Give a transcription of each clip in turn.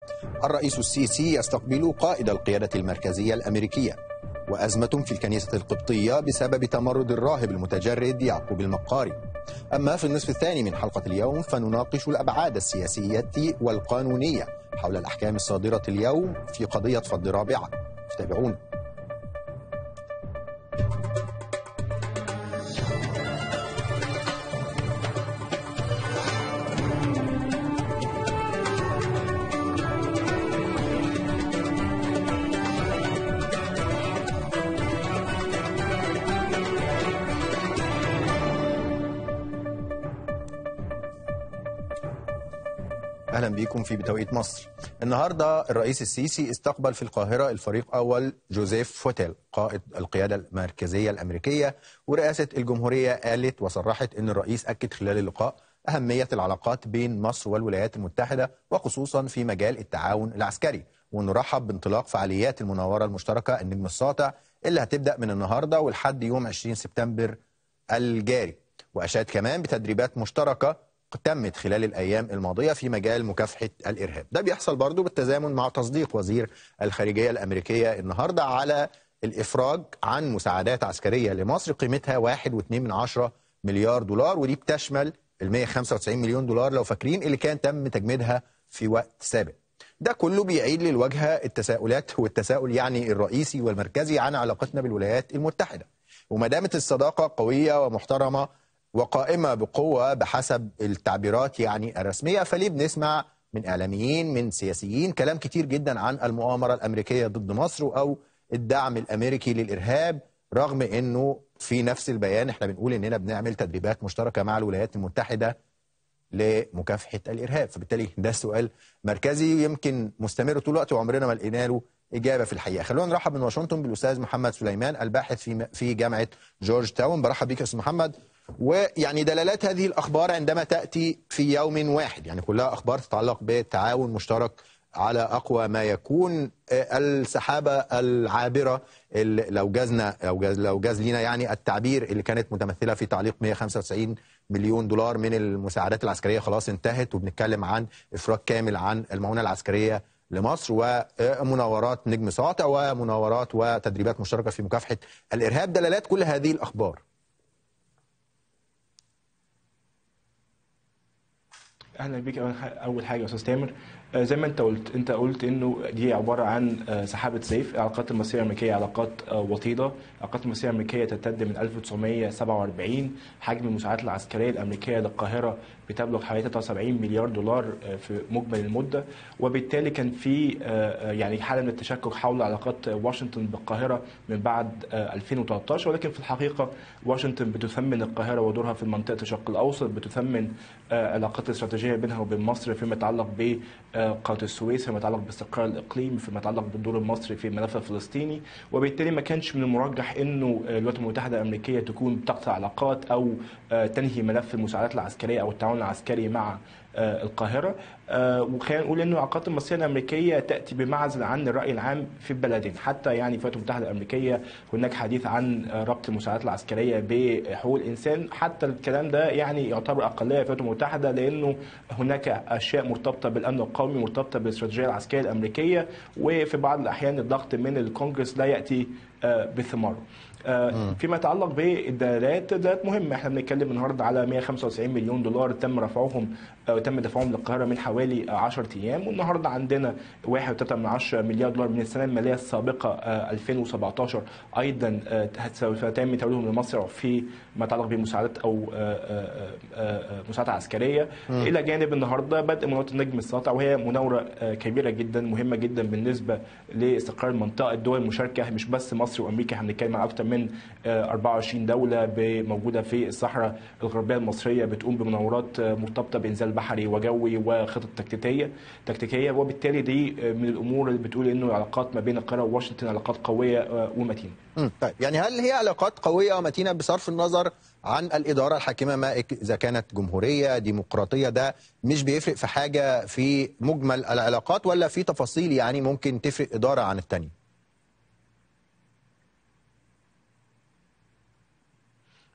الرئيس السيسي يستقبل قائد القيادة المركزية الأمريكية وأزمة في الكنيسة القبطية بسبب تمرد الراهب المتجرد يعقوب المقاري أما في النصف الثاني من حلقة اليوم فنناقش الأبعاد السياسية والقانونية حول الأحكام الصادرة اليوم في قضية فض رابعة تابعونا اهلا بيكم في بتوقيت مصر. النهارده الرئيس السيسي استقبل في القاهره الفريق اول جوزيف فوتيل قائد القياده المركزيه الامريكيه ورئاسه الجمهوريه قالت وصرحت ان الرئيس اكد خلال اللقاء اهميه العلاقات بين مصر والولايات المتحده وخصوصا في مجال التعاون العسكري وانه رحب بانطلاق فعاليات المناوره المشتركه النجم الساطع اللي هتبدا من النهارده ولحد يوم 20 سبتمبر الجاري واشاد كمان بتدريبات مشتركه تمت خلال الايام الماضيه في مجال مكافحه الارهاب ده بيحصل برضو بالتزامن مع تصديق وزير الخارجيه الامريكيه النهارده على الافراج عن مساعدات عسكريه لمصر قيمتها 1.2 مليار دولار ودي بتشمل ال 195 مليون دولار لو فاكرين اللي كان تم تجميدها في وقت سابق ده كله بيعيد للواجهه التساؤلات والتساؤل يعني الرئيسي والمركزي عن علاقتنا بالولايات المتحده وما دامت الصداقه قويه ومحترمه وقائمة بقوة بحسب التعبيرات يعني الرسمية فليه بنسمع من إعلاميين من سياسيين كلام كتير جدا عن المؤامرة الأمريكية ضد مصر أو الدعم الأمريكي للإرهاب رغم أنه في نفس البيان احنا بنقول أننا بنعمل تدريبات مشتركة مع الولايات المتحدة لمكافحة الإرهاب فبالتالي ده سؤال مركزي يمكن مستمر طول الوقت وعمرنا ما لقينا له إجابة في الحقيقة خلونا نرحب من واشنطن بالأستاذ محمد سليمان الباحث في في جامعة جورج تاون برحب بك يا أستاذ محمد ويعني دلالات هذه الأخبار عندما تأتي في يوم واحد يعني كلها أخبار تتعلق بالتعاون مشترك على أقوى ما يكون السحابة العابرة اللي لو جازنا لو جاز لو جاز لينا يعني التعبير اللي كانت متمثلة في تعليق 195 مليون دولار من المساعدات العسكرية خلاص انتهت وبنتكلم عن إفراج كامل عن المعونة العسكرية لمصر ومناورات نجم ساطع ومناورات وتدريبات مشتركة في مكافحة الإرهاب دلالات كل هذه الأخبار اهلا بيك اول حاجه يا استاذ تامر زي ما انت قلت انت قلت انه دي عباره عن سحابه سيف العلاقات المصريه الامريكيه علاقات وطيده العلاقات المصريه الامريكيه تمتد من 1947 حجم المساعدات العسكريه الامريكيه للقاهره بتبلغ حوالي 73 مليار دولار في مجمل المده وبالتالي كان في يعني حاله من التشكك حول علاقات واشنطن بالقاهره من بعد 2013 ولكن في الحقيقه واشنطن بتثمن القاهره ودورها في منطقه الشرق الاوسط بتثمن العلاقات الاستراتيجيه بينها وبين مصر فيما يتعلق ب قناه السويس فيما يتعلق باستقرار الاقليم فيما يتعلق بالدور المصري في الملف الفلسطيني وبالتالي ما كانش من المرجح انه الولايات المتحده الامريكيه تكون بتقطع علاقات او تنهي ملف المساعدات العسكريه او التعاون العسكري مع القاهرة وخلينا نقول أن العلاقات المصرية الأمريكية تأتي بمعزل عن الرأي العام في البلدين حتى يعني في الولايات المتحدة الأمريكية هناك حديث عن ربط المساعدات العسكرية بحقوق الإنسان حتى الكلام ده يعني يعتبر أقلية في الولايات المتحدة لأنه هناك أشياء مرتبطة بالأمن القومي مرتبطة بالاستراتيجية العسكرية الأمريكية وفي بعض الأحيان الضغط من الكونجرس لا يأتي بثماره فيما يتعلق بالدلالات دلالات مهمه احنا بنتكلم النهارده على 195 مليون دولار تم رفعهم تم دفعهم للقاهره من حوالي 10 ايام والنهارده عندنا 1.3 مليار دولار من السنه الماليه السابقه 2017 ايضا سوف يتم توريدهم لمصر في ما يتعلق بمساعدات او مساعدات عسكريه م. الى جانب النهارده بدء مناوره النجم الساطع وهي مناوره كبيره جدا مهمه جدا بالنسبه لاستقرار المنطقه الدول المشاركه مش بس مصر وامريكا احنا بنتكلم على اكثر من 24 دوله موجوده في الصحراء الغربيه المصريه بتقوم بمناورات مرتبطه بانزال بحري وجوي وخطط تكتيكيه تكتيكيه وبالتالي دي من الامور اللي بتقول انه العلاقات ما بين القاهره وواشنطن علاقات قويه ومتينه. طيب يعني هل هي علاقات قويه ومتينه بصرف النظر عن الاداره الحاكمه ما اذا كانت جمهوريه ديمقراطيه ده مش بيفرق في حاجه في مجمل العلاقات ولا في تفاصيل يعني ممكن تفرق اداره عن الثانيه؟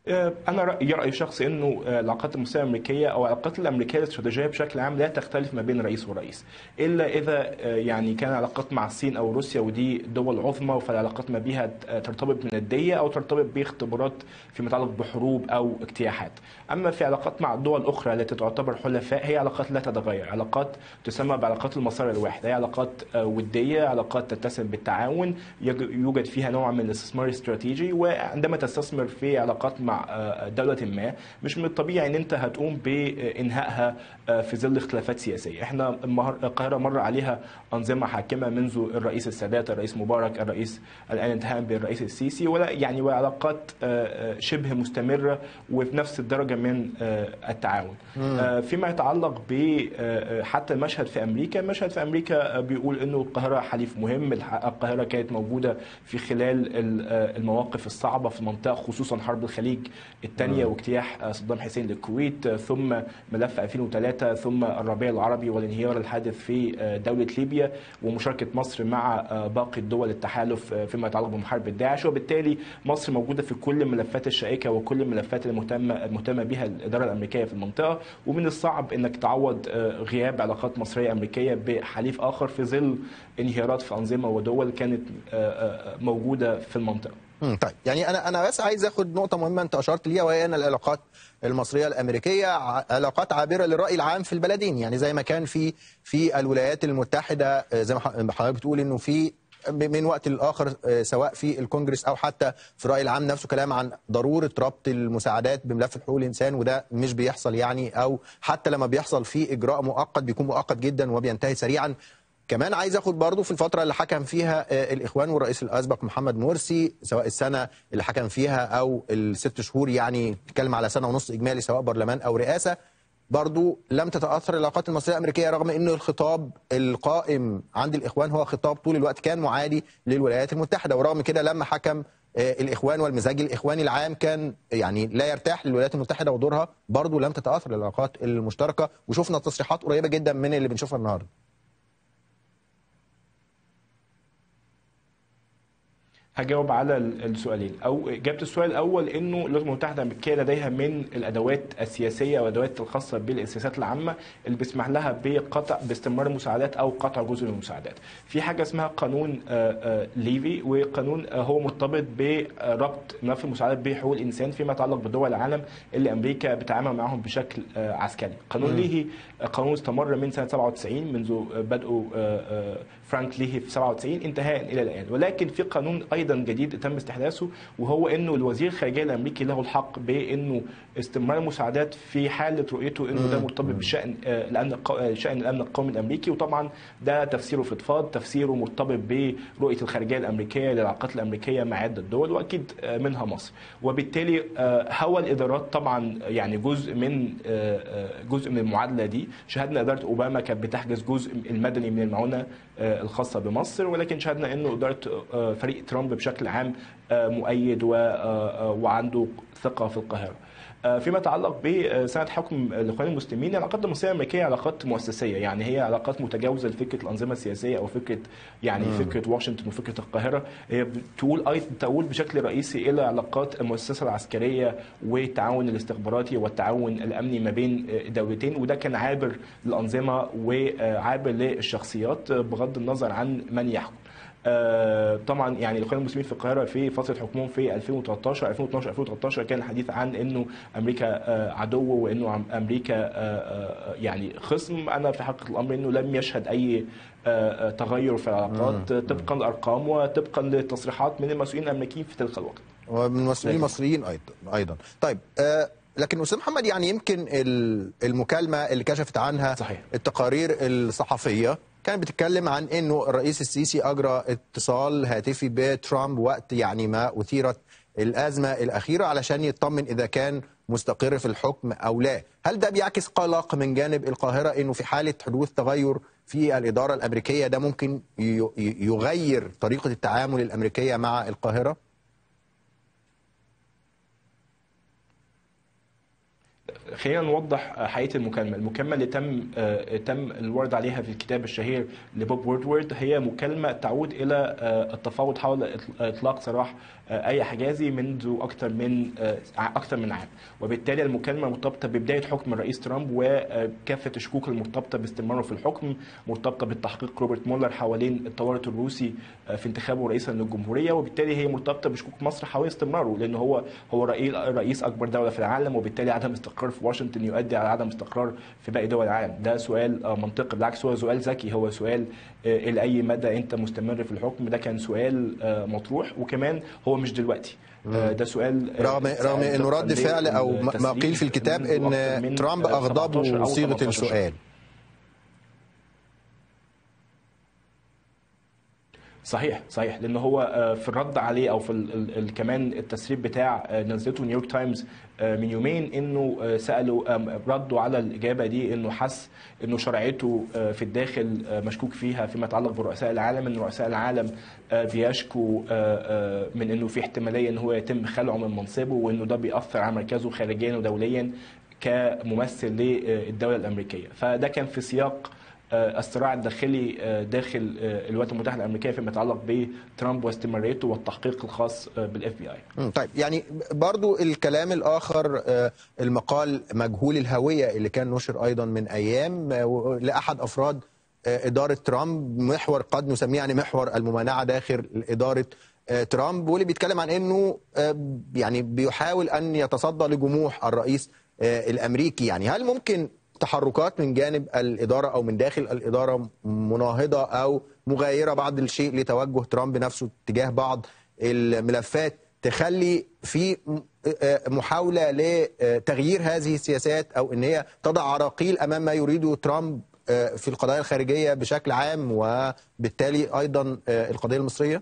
انا رايي راي شخصي انه العلاقات المصريه الامريكيه او العلاقات الامريكيه الاستراتيجيه بشكل عام لا تختلف ما بين رئيس ورئيس الا اذا يعني كان علاقات مع الصين او روسيا ودي دول عظمى فالعلاقات ما بها ترتبط بنديه او ترتبط باختبارات فيما يتعلق بحروب او اجتياحات اما في علاقات مع دول اخرى التي تعتبر حلفاء هي علاقات لا تتغير علاقات تسمى بعلاقات المسار الواحد هي علاقات وديه علاقات تتسم بالتعاون يوجد فيها نوع من الاستثمار الاستراتيجي وعندما تستثمر في علاقات مع دولة ما مش من الطبيعي ان انت هتقوم بانهائها في ظل اختلافات سياسية احنا القاهرة مر عليها انظمة حاكمة منذ الرئيس السادات الرئيس مبارك الرئيس الان انتهاء بالرئيس السيسي ولا يعني وعلاقات شبه مستمرة وفي نفس الدرجة من التعاون فيما يتعلق ب حتى المشهد في امريكا المشهد في امريكا بيقول انه القاهرة حليف مهم القاهرة كانت موجودة في خلال المواقف الصعبة في المنطقة خصوصا حرب الخليج الثانية واجتياح صدام حسين للكويت ثم ملف 2003 ثم الربيع العربي والانهيار الحادث في دولة ليبيا ومشاركة مصر مع باقي الدول التحالف فيما يتعلق بمحاربة داعش وبالتالي مصر موجودة في كل الملفات الشائكة وكل الملفات المهتمة المهتمة بها الإدارة الأمريكية في المنطقة ومن الصعب أنك تعوض غياب علاقات مصرية أمريكية بحليف آخر في ظل انهيارات في أنظمة ودول كانت موجودة في المنطقة طيب يعني انا انا بس عايز اخد نقطه مهمه انت اشرت ليها وهي ان العلاقات المصريه الامريكيه علاقات عابره للراي العام في البلدين يعني زي ما كان في في الولايات المتحده زي ما حضرتك بتقول انه في من وقت لآخر سواء في الكونجرس أو حتى في الرأي العام نفسه كلام عن ضرورة ربط المساعدات بملف حقوق الإنسان وده مش بيحصل يعني أو حتى لما بيحصل في إجراء مؤقت بيكون مؤقت جدا وبينتهي سريعا كمان عايز اخد برضه في الفتره اللي حكم فيها الاخوان والرئيس الاسبق محمد مرسي سواء السنه اللي حكم فيها او الست شهور يعني بتتكلم على سنه ونص اجمالي سواء برلمان او رئاسه برضو لم تتاثر العلاقات المصريه الامريكيه رغم ان الخطاب القائم عند الاخوان هو خطاب طول الوقت كان معادي للولايات المتحده ورغم كده لما حكم الاخوان والمزاج الاخواني العام كان يعني لا يرتاح للولايات المتحده ودورها برضو لم تتاثر العلاقات المشتركه وشفنا تصريحات قريبه جدا من اللي بنشوفها النهارده هجاوب على السؤالين او اجابه السؤال الاول انه الولايات المتحده الامريكيه لديها من الادوات السياسيه والادوات الخاصه بالسياسات العامه اللي بيسمح لها بقطع باستمرار المساعدات او قطع جزء من المساعدات. في حاجه اسمها قانون ليفي وقانون هو مرتبط بربط ملف المساعدات بحقوق الانسان فيما يتعلق بدول العالم اللي امريكا بتتعامل معهم بشكل عسكري. قانون ليهي قانون استمر من سنه 97 منذ بدء فرانك ليهي في 97 انتهاء الى الان ولكن في قانون ايضا جديد تم استحداثه وهو انه الوزير الخارجيه الامريكي له الحق بانه استمرار المساعدات في حاله رؤيته انه ده مرتبط بشان الامن شان الامن القومي الامريكي وطبعا ده تفسيره فضفاض تفسيره مرتبط برؤيه الخارجيه الامريكيه للعلاقات الامريكيه مع عده دول واكيد منها مصر وبالتالي هوى الادارات طبعا يعني جزء من جزء من المعادله دي شهدنا اداره اوباما كانت بتحجز جزء المدني من المعونه الخاصه بمصر ولكن شهدنا انه اداره فريق ترامب بشكل عام مؤيد وعنده ثقه في القاهره. فيما يتعلق بسنه حكم الاخوان المسلمين العلاقات المصريه الامريكيه علاقات مؤسسيه يعني هي علاقات متجاوزه لفكره الانظمه السياسيه او فكره يعني مم. فكره واشنطن وفكره القاهره هي بتقول ايضا تقول بشكل رئيسي الى علاقات المؤسسه العسكريه والتعاون الاستخباراتي والتعاون الامني ما بين الدولتين وده كان عابر للانظمه وعابر للشخصيات بغض النظر عن من يحكم. آه طبعا يعني الاخوان المسلمين في القاهره في فتره حكمهم في 2013 2012 2013 كان الحديث عن انه امريكا آه عدو وانه امريكا آه يعني خصم انا في حقيقه الامر انه لم يشهد اي تغير في العلاقات طبقا للارقام وطبقا لتصريحات من المسؤولين الامريكيين في تلك الوقت. ومن المسؤولين المصريين ايضا ايضا طيب لكن استاذ محمد يعني يمكن المكالمه اللي كشفت عنها صحيح. التقارير الصحفيه كانت بتتكلم عن انه الرئيس السيسي اجرى اتصال هاتفي بترامب وقت يعني ما اثيرت الازمه الاخيره علشان يطمن اذا كان مستقر في الحكم او لا، هل ده بيعكس قلق من جانب القاهره انه في حاله حدوث تغير في الاداره الامريكيه ده ممكن يغير طريقه التعامل الامريكيه مع القاهره؟ خلينا نوضح حقيقه المكالمه، المكالمه اللي تم تم الورد عليها في الكتاب الشهير لبوب ووردورد هي مكالمه تعود الى التفاوض حول اطلاق سراح اي حجازي منذ اكثر من اكثر من عام، وبالتالي المكالمه مرتبطه ببدايه حكم الرئيس ترامب وكافه الشكوك المرتبطه باستمراره في الحكم، مرتبطه بالتحقيق روبرت مولر حوالين التورط الروسي في انتخابه رئيسا للجمهوريه، وبالتالي هي مرتبطه بشكوك مصر حول استمراره لان هو هو رئيس اكبر دوله في العالم وبالتالي عدم استقرار في واشنطن يؤدي على عدم استقرار في باقي دول العالم ده سؤال منطقي بالعكس هو سؤال ذكي هو سؤال الى اي مدى انت مستمر في الحكم ده كان سؤال مطروح وكمان هو مش دلوقتي ده سؤال رغم رغم انه رد فعل او ما قيل في الكتاب ان ترامب اغضبه صيغه السؤال صحيح صحيح لان هو في الرد عليه او في ال ال كمان التسريب بتاع نزلته نيويورك تايمز من يومين انه سالوا ردوا على الاجابه دي انه حس انه شرعيته في الداخل مشكوك فيها فيما يتعلق برؤساء العالم ان رؤساء العالم بيشكوا من انه في احتماليه ان هو يتم خلعه من منصبه وانه ده بيأثر على مركزه خارجيا ودوليا كممثل للدوله الامريكيه فده كان في سياق الصراع الداخلي داخل الولايات المتحده الامريكيه فيما يتعلق بترامب واستمراريته والتحقيق الخاص بالاف بي اي. طيب يعني برضو الكلام الاخر المقال مجهول الهويه اللي كان نشر ايضا من ايام لاحد افراد اداره ترامب محور قد نسميه يعني محور الممانعه داخل اداره ترامب واللي بيتكلم عن انه يعني بيحاول ان يتصدى لجموح الرئيس الامريكي يعني هل ممكن تحركات من جانب الإدارة أو من داخل الإدارة مناهضة أو مغايرة بعض الشيء لتوجه ترامب نفسه تجاه بعض الملفات تخلي في محاولة لتغيير هذه السياسات أو أن هي تضع عراقيل أمام ما يريده ترامب في القضايا الخارجية بشكل عام وبالتالي أيضا القضية المصرية؟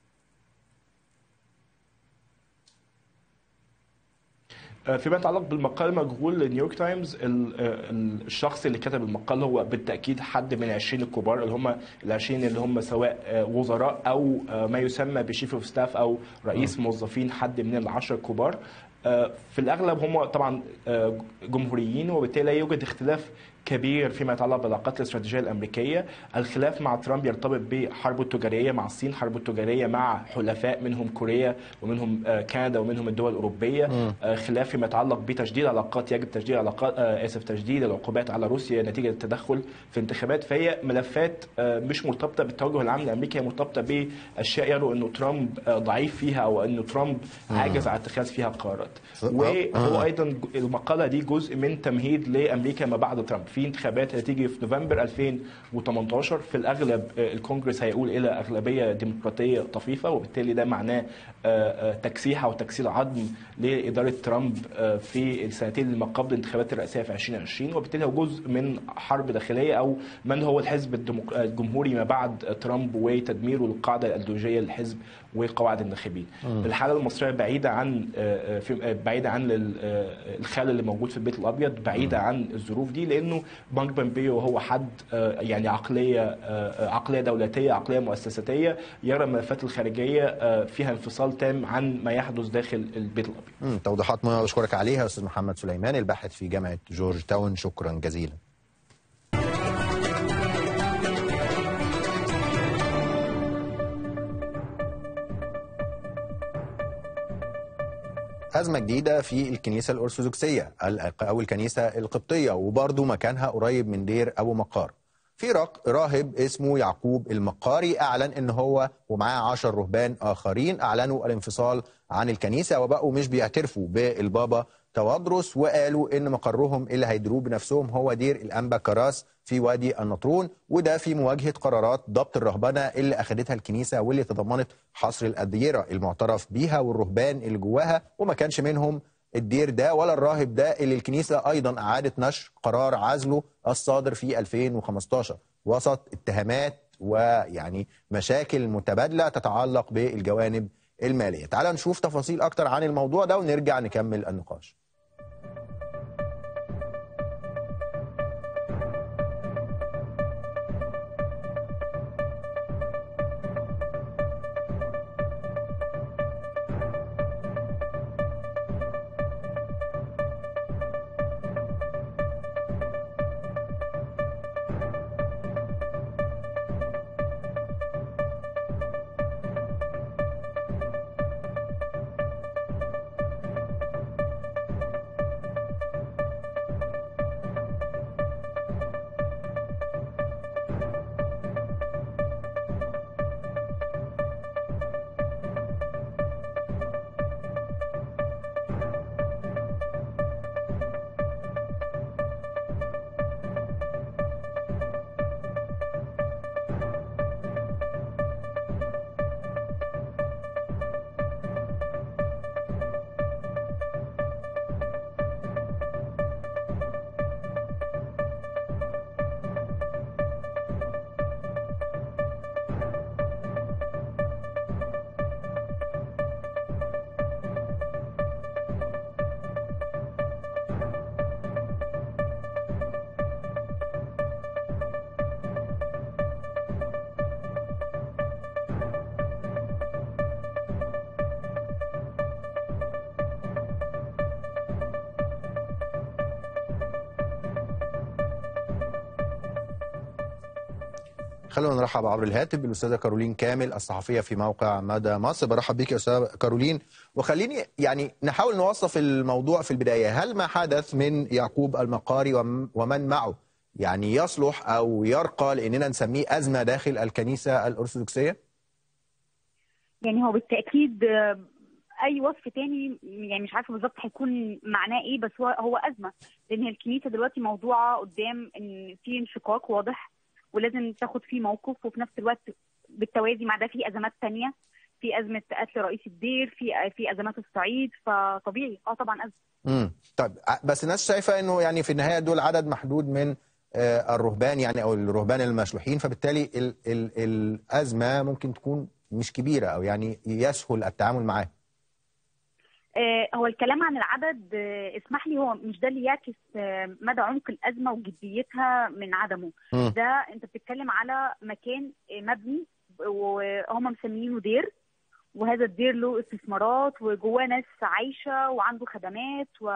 فيما يتعلق بالمقال مجهول لنيويورك تايمز الشخص اللي كتب المقال هو بالتاكيد حد من 20 الكبار اللي هم ال 20 اللي هم سواء وزراء او ما يسمى بشيف اوف ستاف او رئيس موظفين حد من العشر الكبار في الاغلب هم طبعا جمهوريين وبالتالي لا يوجد اختلاف كبير فيما يتعلق بالعلاقات الاستراتيجيه الامريكيه، الخلاف مع ترامب يرتبط بحربه التجاريه مع الصين، حربه التجاريه مع حلفاء منهم كوريا ومنهم كندا ومنهم الدول الاوروبيه، م. خلاف فيما يتعلق بتجديد علاقات يجب تجديد علاقات اسف تجديد العقوبات على روسيا نتيجه التدخل في انتخابات، فهي ملفات مش مرتبطه بالتوجه العام الامريكي هي مرتبطه باشياء يروا انه ترامب ضعيف فيها او انه ترامب عاجز على اتخاذ فيها قرارات. وهو ايضا المقاله دي جزء من تمهيد لامريكا ما بعد ترامب. في انتخابات هتيجي في نوفمبر 2018 في الاغلب الكونجرس هيقول الى اغلبيه ديمقراطيه طفيفه وبالتالي ده معناه تكسيح او تكسير عظم لاداره ترامب في السنتين اللي ما قبل الانتخابات الرئاسيه في 2020 وبالتالي هو جزء من حرب داخليه او من هو الحزب الجمهوري ما بعد ترامب وتدميره للقاعده الايديولوجيه للحزب وقواعد الناخبين. الحاله المصريه بعيده عن بعيده عن الخال اللي موجود في البيت الابيض بعيده عن الظروف دي لانه مارك بومبيو هو حد يعني عقليه عقليه دولتيه عقليه مؤسساتيه يرى الملفات الخارجيه فيها انفصال تام عن ما يحدث داخل البيت الابيض. توضيحات مهمه بشكرك عليها استاذ محمد سليمان الباحث في جامعه جورج تاون شكرا جزيلا. أزمة جديدة في الكنيسة الأرثوذكسية أو الكنيسة القبطية وبرضه مكانها قريب من دير أبو مقار في راهب اسمه يعقوب المقاري أعلن أن هو ومعاه عشر رهبان آخرين أعلنوا الانفصال عن الكنيسة وبقوا مش بيعترفوا بالبابا توادرس وقالوا ان مقرهم اللي هيدروه بنفسهم هو دير الانبا كراس في وادي النطرون وده في مواجهه قرارات ضبط الرهبنه اللي اخذتها الكنيسه واللي تضمنت حصر الاديره المعترف بيها والرهبان اللي جواها وما كانش منهم الدير ده ولا الراهب ده اللي الكنيسه ايضا اعادت نشر قرار عزله الصادر في 2015 وسط اتهامات ويعني مشاكل متبادله تتعلق بالجوانب الماليه. تعال نشوف تفاصيل اكتر عن الموضوع ده ونرجع نكمل النقاش. خلونا نرحب عبر الهاتف بالاستاذه كارولين كامل الصحفيه في موقع مدى مصر برحب بك يا استاذه كارولين وخليني يعني نحاول نوصف الموضوع في البدايه هل ما حدث من يعقوب المقاري وم- ومن معه يعني يصلح او يرقى لاننا نسميه ازمه داخل الكنيسه الارثوذكسيه؟ يعني هو بالتاكيد آه، اي وصف تاني يعني مش عارفه بالظبط هيكون معناه ايه بس هو هو ازمه لان هي الكنيسه دلوقتي موضوعه قدام ان في انشقاق واضح ولازم تاخد فيه موقف وفي نفس الوقت بالتوازي مع ده في ازمات تانية في ازمه قتل رئيس الدير في في ازمات الصعيد فطبيعي اه طبعا ازمه امم طيب ع- بس الناس شايفه انه يعني في النهايه دول عدد محدود من آه، الرهبان يعني او الرهبان المشلوحين فبالتالي ال ال الازمه ممكن تكون مش كبيره او يعني يسهل التعامل معاها. آه، هو الكلام عن العدد آه، اسمح لي هو مش ده اللي يعكس آه، مدى عمق الازمه وجديتها من عدمه مم. ده انت بتتكلم على مكان آه، مبني وهم مسمينه دير وهذا الدير له استثمارات وجواه ناس عايشه وعنده خدمات و...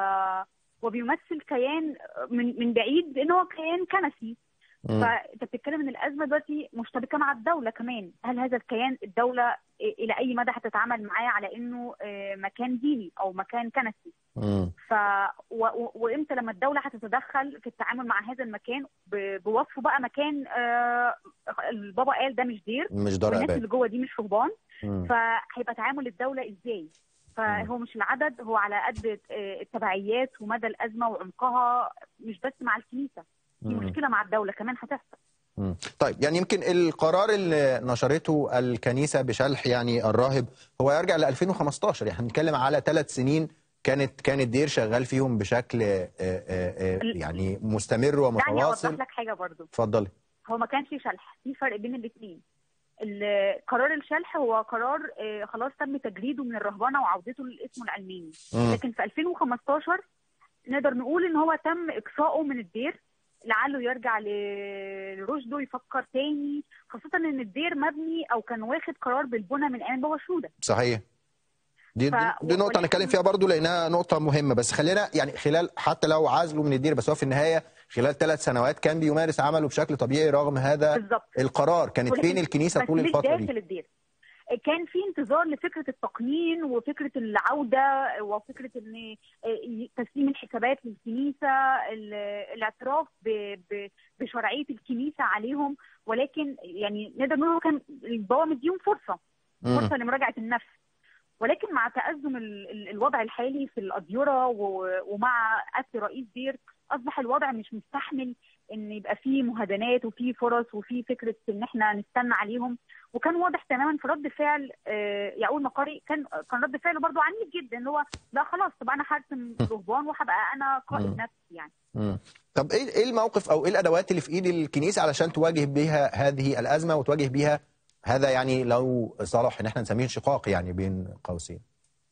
وبيمثل كيان من من بعيد ان هو كيان كنسي مم. فانت بتتكلم ان الازمه دلوقتي مشتبكه مع الدوله كمان هل هذا الكيان الدوله الى اي مدى هتتعامل معاه على انه آه، مكان ديني او مكان كنسي مم. ف و... و... وامتى لما الدوله هتتدخل في التعامل مع هذا المكان ب... بوصفه بقى مكان آه، البابا قال ده مش دير مش دار والناس عباد. اللي جوه دي مش رهبان مم. فهيبقى تعامل الدوله ازاي فهو مش العدد هو على قد آه، التبعيات ومدى الازمه وعمقها مش بس مع الكنيسه في مم. مشكله مع الدوله كمان هتحصل مم. طيب يعني يمكن القرار اللي نشرته الكنيسه بشلح يعني الراهب هو يرجع ل 2015 يعني هنتكلم على ثلاث سنين كانت كان الدير شغال فيهم بشكل آه، آه، آه، يعني مستمر دعني اوضح ومتواصل لك حاجه برضو اتفضلي هو ما كانش شلح في فرق بين الاثنين قرار الشلح هو قرار آه، خلاص تم تجريده من الرهبنه وعودته لاسمه العلماني مم. لكن في 2015 نقدر نقول ان هو تم اقصائه من الدير لعله يرجع ل- لرشده يفكر تاني خاصة ان الدير مبني او كان واخد قرار بالبنى من ايام بابا شنودة صحيح دي, ف- دي, دي نقطة ولكن- هنتكلم فيها برضو لأنها نقطة مهمة بس خلينا يعني خلال حتى لو عزله من الدير بس هو في النهاية خلال ثلاث سنوات كان بيمارس عمله بشكل طبيعي رغم هذا بالظبط القرار كانت ولكن- فين الكنيسة بس طول مش الفترة داخل دي؟ الدير كان في انتظار لفكره التقنين وفكره العوده وفكره ان تسليم الحسابات للكنيسه ال- الاعتراف ب- ب- بشرعيه الكنيسه عليهم ولكن يعني نقدر نقول هو كان البابا مديهم فرصه مم. فرصه لمراجعه النفس ولكن مع تأزم ال- ال- الوضع الحالي في الأديرة و- ومع قتل رئيس دير أصبح الوضع مش مستحمل إن يبقى فيه مهادنات وفيه فرص وفيه فكرة إن إحنا نستنى عليهم وكان واضح تماما في رد فعل آه، يعقوب مقاري كان كان رد فعله برضه عنيف جدا اللي هو لا خلاص طب أنا هرسم رهبان وهبقى أنا مم. قائد نفسي يعني مم. طب ايه ايه الموقف او ايه الادوات اللي في ايد الكنيسه علشان تواجه بها هذه الازمه وتواجه بها هذا يعني لو صلح ان احنا نسميه انشقاق يعني بين قوسين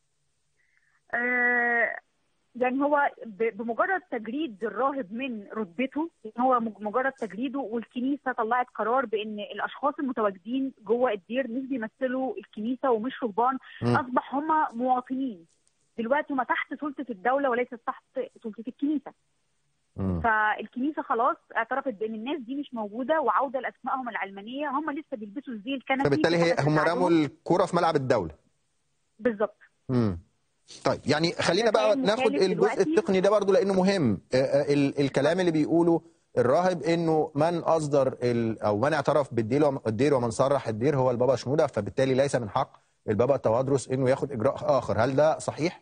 آه، يعني هو ب- بمجرد تجريد الراهب من رتبته يعني هو مج- مجرد تجريده والكنيسه طلعت قرار بان الاشخاص المتواجدين جوه الدير مش بيمثلوا الكنيسه ومش رهبان مم. اصبح هم مواطنين دلوقتي هم تحت سلطه الدوله وليست تحت سلطه الكنيسه مم. فالكنيسه خلاص اعترفت بان الناس دي مش موجوده وعوده لاسمائهم العلمانيه هم لسه بيلبسوا الزي الكنسي فبالتالي هي فقط هم التعلم. رموا الكره في ملعب الدوله بالظبط مم. طيب يعني خلينا ده بقى كان ناخد مخالف الجزء دلوقتي. التقني ده برضو لانه مهم آه، آه، ال- الكلام اللي بيقوله الراهب انه من اصدر ال- او من اعترف بالدير وم- الدير ومن صرح الدير هو البابا شنوده فبالتالي ليس من حق البابا التوادرس انه ياخد اجراء اخر هل ده صحيح؟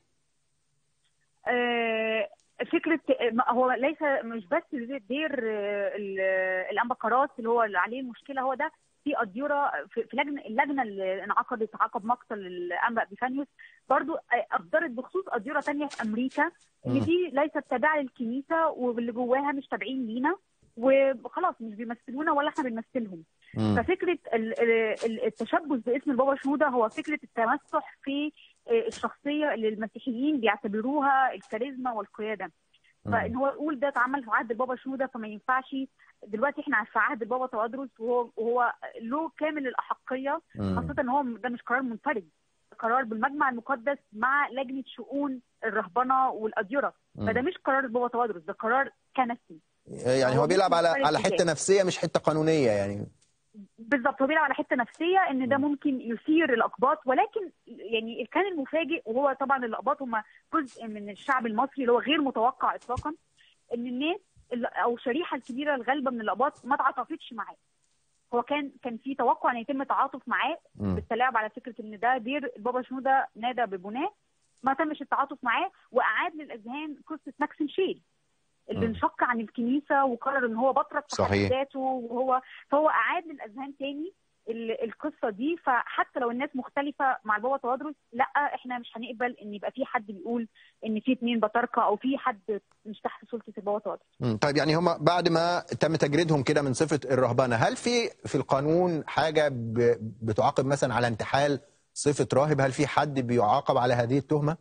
آه، فكره ما هو ليس مش بس دير آه، ال- الانبا قراص اللي هو اللي عليه المشكله هو ده في اديره في في لجنه اللجنه اللي انعقدت عقب مقتل الانبا بيفانيوس برضو آه، اصدرت بخصوص اديره تانية في امريكا مم. ان دي ليست تابعه للكنيسه واللي جواها مش تابعين لينا وخلاص مش بيمثلونا ولا احنا بنمثلهم مم. ففكره ال- ال- التشبث باسم البابا شنوده هو فكره التمسح في آه، الشخصيه اللي المسيحيين بيعتبروها الكاريزما والقياده فان هو يقول ده اتعمل في عهد البابا شنوده فما ينفعش دلوقتي احنا في عهد البابا توادرس وهو وهو له كامل الاحقيه مم. خاصه ان هو ده مش قرار منفرد قرار بالمجمع المقدس مع لجنه شؤون الرهبنه والاديره مم. فده مش قرار البابا توادرس ده قرار كنسي يعني هو هو بيلعب على ممكن على يختلف حته إزاي؟ نفسيه مش حته قانونيه يعني بالظبط هو بيلعب على حته نفسيه ان ده ممكن يثير الاقباط ولكن يعني كان المفاجئ وهو طبعا الاقباط هم جزء من الشعب المصري اللي هو غير متوقع اطلاقا ان الناس اللي- او الشريحه الكبيره الغالبه من الاقباط ما تعاطفتش معاه هو كان كان في توقع ان يتم التعاطف معاه مم. بالتلاعب على فكره ان ده دير البابا شنوده نادى ببناه ما تمش التعاطف معاه واعاد للاذهان قصه ماكسيم شيل اللي مم. انشق عن الكنيسه وقرر ان هو بطرك في حد صحيح. ذاته وهو فهو اعاد للاذهان تاني ال- القصه دي فحتى لو الناس مختلفه مع البابا توادرس لا احنا مش هنقبل ان يبقى في حد بيقول ان في اتنين بطاركه او في حد مش تحت سلطه البابا توادرس مم. طيب يعني هم بعد ما تم تجريدهم كده من صفه الرهبنه هل في في القانون حاجه ب- بتعاقب مثلا على انتحال صفه راهب هل في حد بيعاقب على هذه التهمه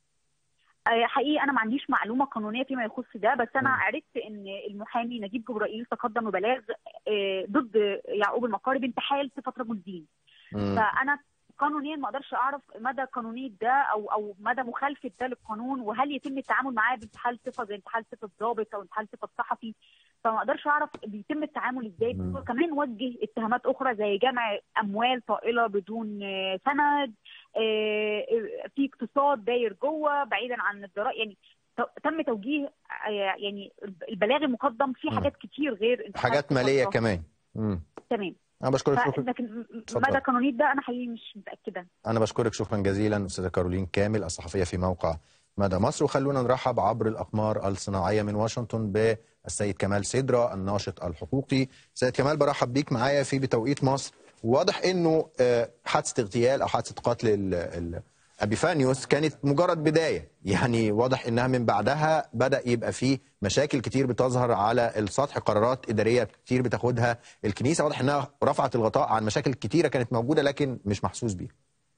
آه، حقيقي انا ما عنديش معلومه قانونيه فيما يخص ده بس انا مم. عرفت ان المحامي نجيب جبرائيل تقدم ببلاغ آه، ضد يعقوب المقاري بانتحال صفه رجل دين مم. فانا قانونيا ما اقدرش اعرف مدى قانونيه ده او او مدى مخالفه ده للقانون وهل يتم التعامل معاه بانتحال صفه زي انتحال صفه ضابط او انتحال صفه صحفي فما اقدرش اعرف بيتم التعامل ازاي مم. بس هو كمان وجه اتهامات اخرى زي جمع اموال طائله بدون آه، سند آه، في اقتصاد داير جوه بعيدا عن الضرائب يعني ت- تم توجيه آه، يعني البلاغ المقدم في مم. حاجات كتير غير انتحال حاجات صفة ماليه ضابط. كمان مم. تمام انا بشكرك ف- شكرا لكن اتفضل. مدى قانونيه ده انا حقيقي مش متاكده أنا بشكرك شكرا جزيلا أستاذة كارولين كامل الصحفية في موقع مدى مصر وخلونا نرحب عبر الأقمار الصناعية من واشنطن بالسيد كمال سدرة الناشط الحقوقي سيد كمال برحب بيك معايا في بتوقيت مصر واضح أنه آه، حادثة اغتيال أو حادثة قتل ال- ال- أبيفانيوس كانت مجرد بداية يعني واضح أنها من بعدها بدأ يبقى فيه مشاكل كتير بتظهر على السطح قرارات إدارية كتير بتاخدها الكنيسة واضح أنها رفعت الغطاء عن مشاكل كتيرة كانت موجودة لكن مش محسوس بيها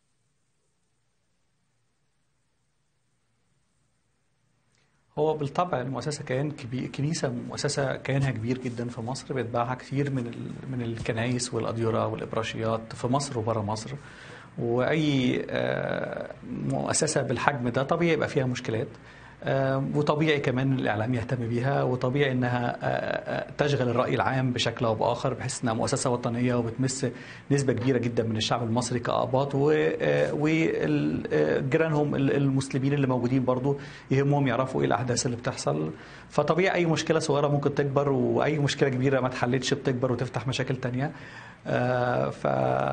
هو بالطبع المؤسسه كيان كبير كنيسه مؤسسه كيانها كبير جدا في مصر بيتبعها كثير من ال- من الكنايس والاديره والابراشيات في مصر وبره مصر واي آه، مؤسسه بالحجم ده طبيعي يبقى فيها مشكلات آه، وطبيعي كمان الاعلام يهتم بيها وطبيعي انها آه، آه، تشغل الراي العام بشكل او باخر بحيث انها مؤسسه وطنيه وبتمس نسبه كبيره جدا من الشعب المصري كاباط وجيرانهم المسلمين اللي موجودين برضو يهمهم يعرفوا ايه الاحداث اللي بتحصل فطبيعي اي مشكله صغيره ممكن تكبر واي مشكله كبيره ما اتحلتش بتكبر وتفتح مشاكل تانية آه، ف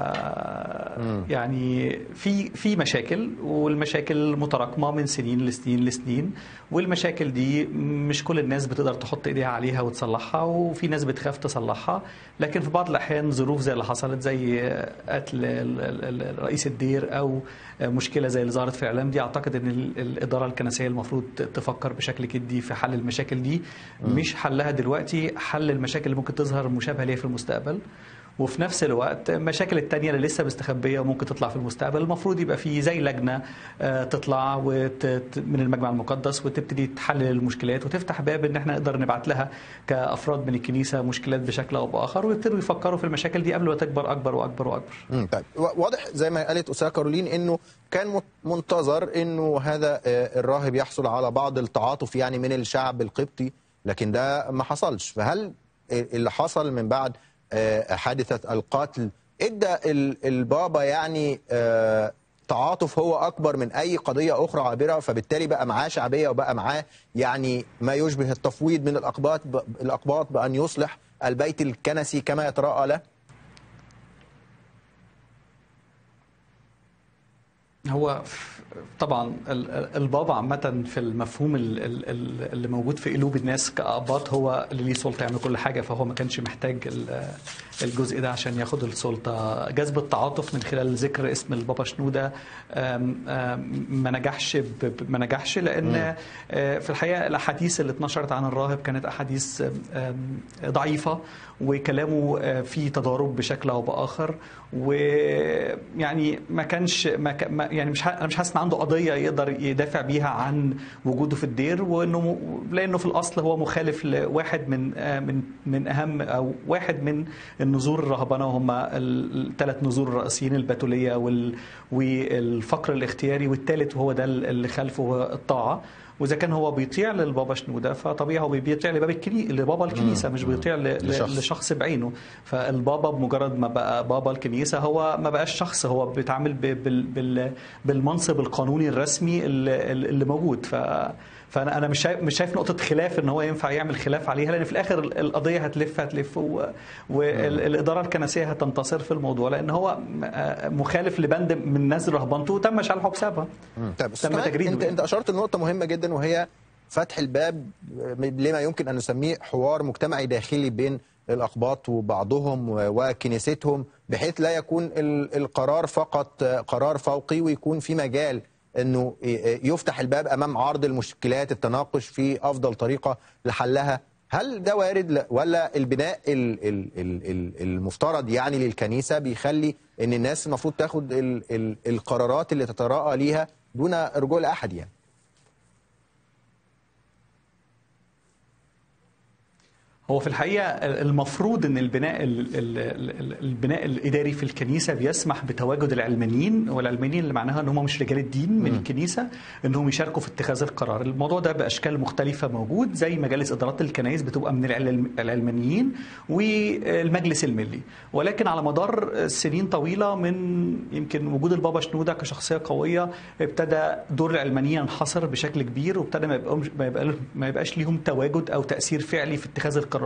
يعني في في مشاكل والمشاكل متراكمه من سنين لسنين لسنين والمشاكل دي مش كل الناس بتقدر تحط ايديها عليها وتصلحها وفي ناس بتخاف تصلحها لكن في بعض الاحيان ظروف زي اللي حصلت زي قتل ال- ال- ال- رئيس الدير او مشكله زي اللي ظهرت في الاعلام دي اعتقد ان ال- الاداره الكنسيه المفروض تفكر بشكل جدي في حل المشاكل دي مش حلها دلوقتي حل المشاكل اللي ممكن تظهر مشابهه ليها في المستقبل وفي نفس الوقت المشاكل التانية اللي لسه مستخبية وممكن تطلع في المستقبل المفروض يبقى في زي لجنة آه، تطلع وت... ت- من المجمع المقدس وتبتدي تحلل المشكلات وتفتح باب ان احنا نقدر نبعت لها كأفراد من الكنيسة مشكلات بشكل او بآخر ويبتدوا يفكروا في المشاكل دي قبل ما تكبر أكبر وأكبر وأكبر مم، طيب و- واضح زي ما قالت أستاذة كارولين انه كان مت- منتظر انه هذا آه، الراهب يحصل على بعض التعاطف يعني من الشعب القبطي لكن ده ما حصلش فهل اللي حصل من بعد آه، حادثة القتل ادى ال- البابا يعني آه، تعاطف هو اكبر من اي قضيه اخرى عابره فبالتالي بقى معاه شعبيه وبقى معاه يعني ما يشبه التفويض من الاقباط ب- الاقباط بان يصلح البيت الكنسي كما يتراءى له هو ف- طبعا ال- ال- البابا عامة في المفهوم ال- ال- ال- اللي موجود في قلوب الناس كأباط هو اللي ليه سلطة يعمل كل حاجة فهو ما كانش محتاج ال- الجزء ده عشان ياخد السلطة جذب التعاطف من خلال ذكر اسم البابا شنودة آم، آم، ما نجحش ب- ب- ما نجحش لأن آه، في الحقيقة الأحاديث اللي اتنشرت عن الراهب كانت أحاديث آم، آم، ضعيفة وكلامه آه، فيه تضارب بشكل أو بآخر ويعني ما كانش ما ك- ما- يعني مش ح- انا مش حاسس ان عنده قضيه يقدر يدافع بيها عن وجوده في الدير وانه م- لانه في الاصل هو مخالف لواحد من آه، من من اهم او واحد من النذور الرهبنه وهم الثلاث نذور الرئيسيين البتوليه وال- والفقر الاختياري والثالث وهو ده اللي خلفه هو الطاعه واذا كان هو بيطيع للبابا شنوده فطبيعي هو بيطيع لباب الكنيسه لبابا الكنيسه مش بيطيع ل- لشخص. ل- لشخص بعينه فالبابا بمجرد ما بقى بابا الكنيسه هو ما بقاش شخص هو بيتعامل ب- بال- بال- بالمنصب القانوني الرسمي اللي اللي موجود ف فانا انا مش شايف مش شايف نقطه خلاف ان هو ينفع يعمل خلاف عليها لان في الاخر القضيه هتلف هتلف و- والاداره الكنسيه هتنتصر في الموضوع لان هو م- آه مخالف لبند من نزل رهبنته وتم شلحه بسببها طيب أستاذ تم كمال، تجريده انت يعني. انت اشرت لنقطه مهمه جدا وهي فتح الباب لما يمكن ان نسميه حوار مجتمعي داخلي بين الاقباط وبعضهم وكنيستهم بحيث لا يكون ال- القرار فقط قرار فوقي ويكون في مجال انه يفتح الباب امام عرض المشكلات التناقش في افضل طريقه لحلها هل ده وارد لا- ولا البناء ال- ال- ال- ال- المفترض يعني للكنيسه بيخلي ان الناس المفروض تاخد ال- ال- القرارات اللي تتراءى ليها دون رجوع لاحد يعني هو في الحقيقه المفروض ان البناء ال- ال- ال- البناء الاداري في الكنيسه بيسمح بتواجد العلمانيين والعلمانيين اللي معناها ان هم مش رجال الدين من الكنيسه انهم يشاركوا في اتخاذ القرار الموضوع ده باشكال مختلفه موجود زي مجالس ادارات الكنائس بتبقى من العلم- العلمانيين والمجلس الملي ولكن على مدار سنين طويله من يمكن وجود البابا شنوده كشخصيه قويه ابتدى دور العلمانيين ينحصر بشكل كبير وابتدى ما يبقاش ما يبقى ما يبقاش ليهم تواجد او تاثير فعلي في اتخاذ القرارات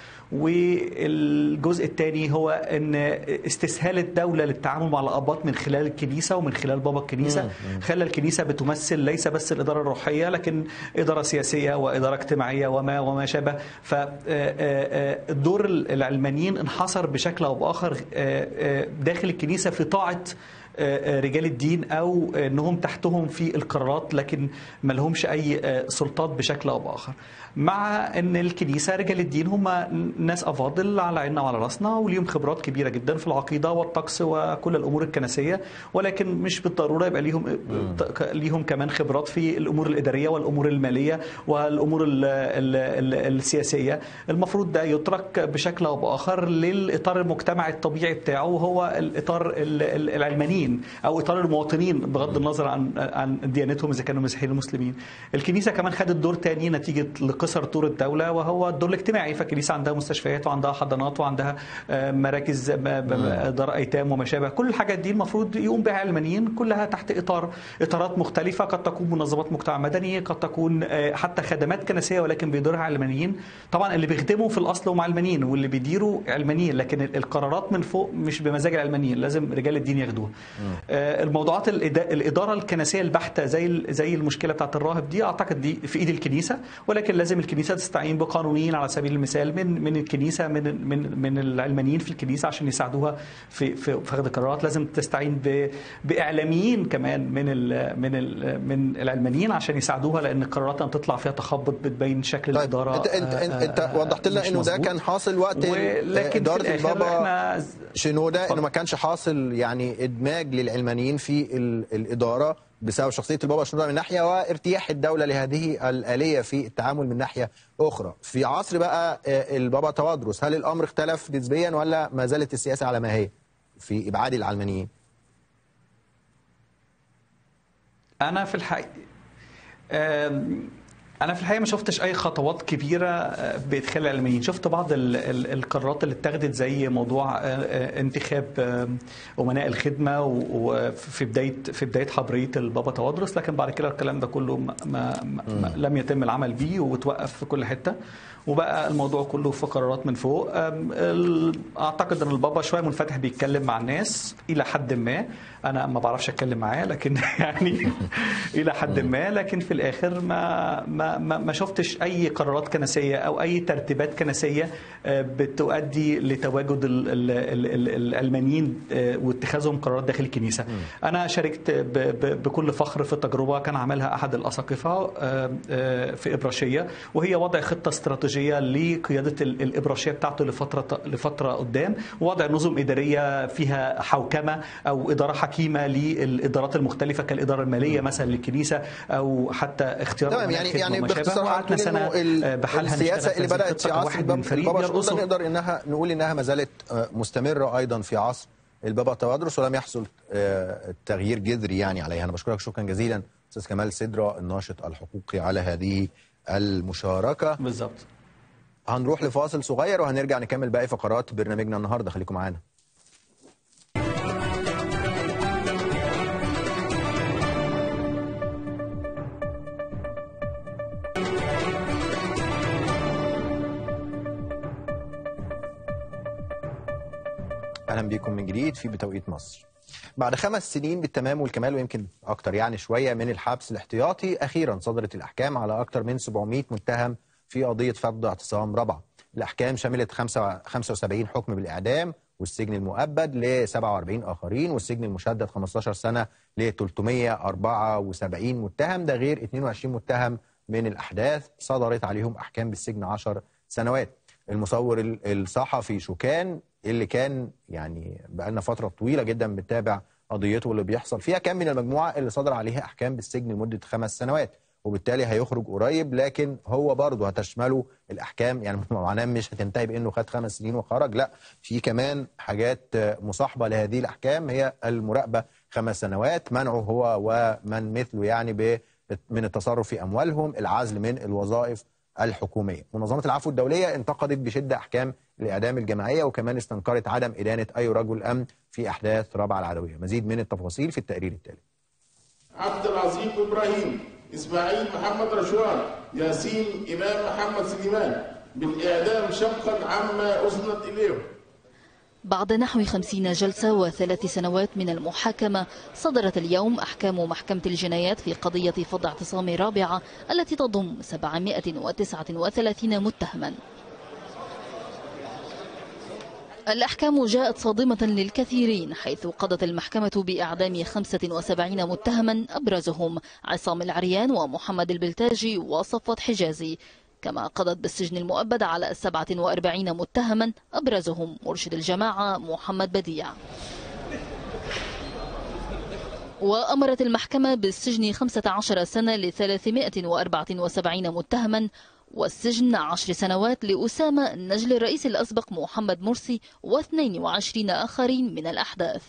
والجزء الثاني هو ان استسهال الدوله للتعامل مع الاباط من خلال الكنيسه ومن خلال بابا الكنيسه خلى الكنيسه بتمثل ليس بس الاداره الروحيه لكن اداره سياسيه واداره اجتماعيه وما وما شابه فالدور العلمانيين انحصر بشكل او باخر آه، آه، داخل الكنيسه في طاعه آه، آه، رجال الدين او انهم تحتهم في القرارات لكن ما لهمش اي آه، سلطات بشكل او باخر مع ان الكنيسه رجال الدين هم ناس افاضل على عيننا وعلى راسنا وليهم خبرات كبيره جدا في العقيده والطقس وكل الامور الكنسيه ولكن مش بالضروره يبقى ليهم ليهم كمان خبرات في الامور الاداريه والامور الماليه والامور ال ال ال السياسيه المفروض ده يترك بشكل او باخر للاطار المجتمعي الطبيعي بتاعه هو الاطار ال- ال- العلمانيين او اطار المواطنين بغض النظر عن عن ديانتهم اذا كانوا مسيحيين او مسلمين الكنيسه كمان خدت دور تاني نتيجه لقصر طور الدوله وهو الدور الاجتماعي فالكنيسه عندها مستشفيات وعندها حضانات وعندها آه، مراكز م- ب- دار ايتام وما شابه كل الحاجات دي المفروض يقوم بها علمانيين كلها تحت اطار اطارات مختلفه قد تكون منظمات مجتمع مدني قد تكون آه، حتى خدمات كنسيه ولكن بيديرها علمانيين طبعا اللي بيخدموا في الاصل هم علمانيين واللي بيديروا علمانيين لكن ال- القرارات من فوق مش بمزاج العلمانيين لازم رجال الدين ياخدوها آه، الموضوعات الإدا- الاداره الكنسيه البحته زي ال- زي المشكله بتاعت الراهب دي اعتقد دي في ايد الكنيسه ولكن لازم الكنيسه تستعين بقانونيين على سبيل المثال من من الكنيسه من من من العلمانيين في الكنيسه عشان يساعدوها في في في اخذ القرارات لازم تستعين ب- باعلاميين كمان من ال من ال من العلمانيين عشان يساعدوها لان القرارات لما بتطلع فيها تخبط بتبين شكل طيب الاداره انت انت انت, آه، انت آه، وضحت لنا مش انه ده مظبوط. كان حاصل وقت ال- ولكن في اداره الآخر البابا احنا شنوده انه اتفضل. ما كانش حاصل يعني ادماج للعلمانيين في ال- الاداره بسبب شخصيه البابا شنوده من ناحيه وارتياح الدوله لهذه الاليه في التعامل من ناحيه اخرى. في عصر بقى آه، البابا توادرس هل الامر اختلف نسبيا ولا ما زالت السياسه على ما هي في ابعاد العلمانيين؟ انا في الحقيقه آم، انا في الحقيقه ما شفتش اي خطوات كبيره آه، بادخال العلمانيين شفت بعض ال- ال- القرارات اللي اتخذت زي موضوع آه، آه، انتخاب آم، امناء الخدمه و- وفي بدايه في بدايه حبريه البابا توادرس لكن بعد كده الكلام ده كله ما ما ما لم يتم العمل بيه وتوقف في كل حته وبقى الموضوع كله في قرارات من فوق أم، ال- اعتقد ان البابا شويه منفتح بيتكلم مع الناس الى حد ما انا ما بعرفش اتكلم معاه لكن يعني الى حد ما لكن في الاخر ما ما ما, ما شفتش اي قرارات كنسيه او اي ترتيبات كنسيه آه، بتؤدي لتواجد ال- ال- ال- ال- العلمانيين آه، واتخاذهم قرارات داخل الكنيسه انا شاركت ب- ب- بكل فخر في تجربه كان عملها احد الاساقفه آه، آه، في ابراشيه وهي وضع خطه استراتيجيه لقياده ال- الابراشيه بتاعته لفتره لفتره قدام ووضع نظم اداريه فيها حوكمه او اداره حكيمه للادارات المختلفه كالاداره الماليه مثلا للكنيسه او حتى اختيار تمام أمناء يعني الخدمة يعني وما شابه. باختصار وقعدنا هتقول انه سنه ال- آه، بحالها السياسه نشتغل اللي في هذه بدات في الخطة عصر كواحد البابا من فريق البابا شنوده يرقصه. نقدر انها نقول انها ما زالت آه، مستمره ايضا في عصر البابا توادرس ولم يحصل آه، تغيير جذري يعني عليها انا بشكرك شكرا جزيلا استاذ كمال سدرة الناشط الحقوقي على هذه المشاركه بالظبط هنروح لفاصل صغير وهنرجع نكمل باقي فقرات برنامجنا النهارده خليكم معانا اهلا بيكم من جديد في بتوقيت مصر بعد خمس سنين بالتمام والكمال ويمكن اكتر يعني شويه من الحبس الاحتياطي اخيرا صدرت الاحكام على اكثر من 700 متهم في قضيه فض اعتصام رابعه الاحكام شملت خمسة- 75 حكم بالاعدام والسجن المؤبد ل 47 اخرين والسجن المشدد 15 سنه ل 374 متهم ده غير 22 متهم من الاحداث صدرت عليهم احكام بالسجن 10 سنوات المصور ال- الصحفي شوكان اللي كان يعني بقالنا فتره طويله جدا بنتابع قضيته واللي بيحصل فيها كان من المجموعه اللي صدر عليها احكام بالسجن لمده خمس سنوات وبالتالي هيخرج قريب لكن هو برضه هتشمله الاحكام يعني معناه مش هتنتهي بانه خد خمس سنين وخرج لا في كمان حاجات آه، مصاحبه لهذه الاحكام هي المراقبه خمس سنوات منعه هو ومن مثله يعني ب من التصرف في اموالهم العزل من الوظائف الحكوميه منظمه العفو الدوليه انتقدت بشده احكام الاعدام الجماعيه وكمان استنكرت عدم ادانه اي رجل امن في احداث رابعه العدويه مزيد من التفاصيل في التقرير التالي عبد العظيم ابراهيم اسماعيل محمد رشوان ياسين امام محمد سليمان بالاعدام شقا عما اسند اليه بعد نحو خمسين جلسة وثلاث سنوات من المحاكمة صدرت اليوم أحكام محكمة الجنايات في قضية فض اعتصام رابعة التي تضم 739 متهما الأحكام جاءت صادمة للكثيرين حيث قضت المحكمة بإعدام 75 متهما أبرزهم عصام العريان ومحمد البلتاجي وصفوت حجازي كما قضت بالسجن المؤبد على 47 متهما أبرزهم مرشد الجماعة محمد بديع وأمرت المحكمة بالسجن 15 سنة ل 374 متهما والسجن عشر سنوات لأسامة نجل الرئيس الأسبق محمد مرسي و22 آخرين من الأحداث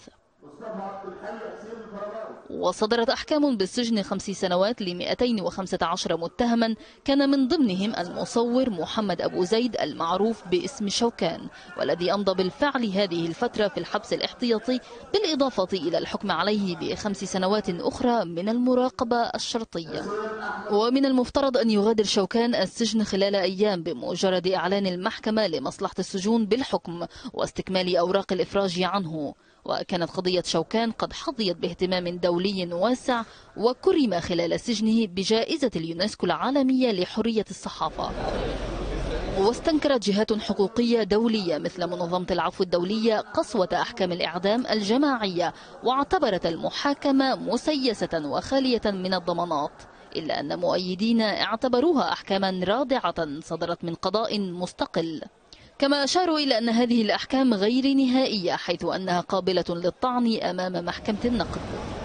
وصدرت أحكام بالسجن خمس سنوات ل 215 متهما كان من ضمنهم المصور محمد أبو زيد المعروف باسم شوكان والذي أمضى بالفعل هذه الفترة في الحبس الاحتياطي بالإضافة إلى الحكم عليه بخمس سنوات أخرى من المراقبة الشرطية ومن المفترض أن يغادر شوكان السجن خلال أيام بمجرد إعلان المحكمة لمصلحة السجون بالحكم واستكمال أوراق الإفراج عنه وكانت قضية شوكان قد حظيت باهتمام دولي واسع وكرم خلال سجنه بجائزة اليونسكو العالمية لحرية الصحافة واستنكرت جهات حقوقية دولية مثل منظمة العفو الدولية قسوة أحكام الإعدام الجماعية واعتبرت المحاكمة مسيسة وخالية من الضمانات إلا أن مؤيدين اعتبروها أحكاما رادعة صدرت من قضاء مستقل كما أشاروا إلى أن هذه الأحكام غير نهائية حيث أنها قابلة للطعن أمام محكمة النقد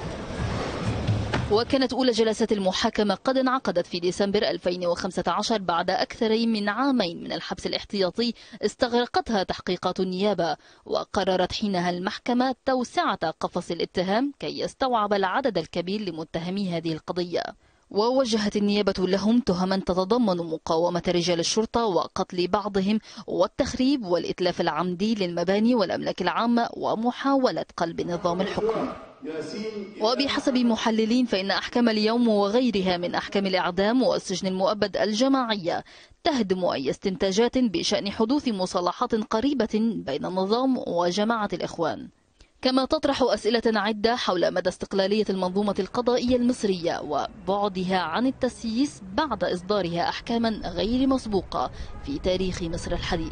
وكانت أولى جلسات المحاكمة قد انعقدت في ديسمبر 2015 بعد أكثر من عامين من الحبس الاحتياطي استغرقتها تحقيقات النيابة وقررت حينها المحكمة توسعة قفص الاتهام كي يستوعب العدد الكبير لمتهمي هذه القضية ووجهت النيابة لهم تهما تتضمن مقاومة رجال الشرطة وقتل بعضهم والتخريب والإتلاف العمدي للمباني والأملاك العامة ومحاولة قلب نظام الحكم وبحسب محللين فإن أحكام اليوم وغيرها من أحكام الإعدام والسجن المؤبد الجماعية تهدم أي استنتاجات بشأن حدوث مصالحات قريبة بين النظام وجماعة الإخوان كما تطرح أسئلة عدة حول مدى استقلالية المنظومة القضائية المصرية وبعدها عن التسييس بعد إصدارها أحكاما غير مسبوقة في تاريخ مصر الحديث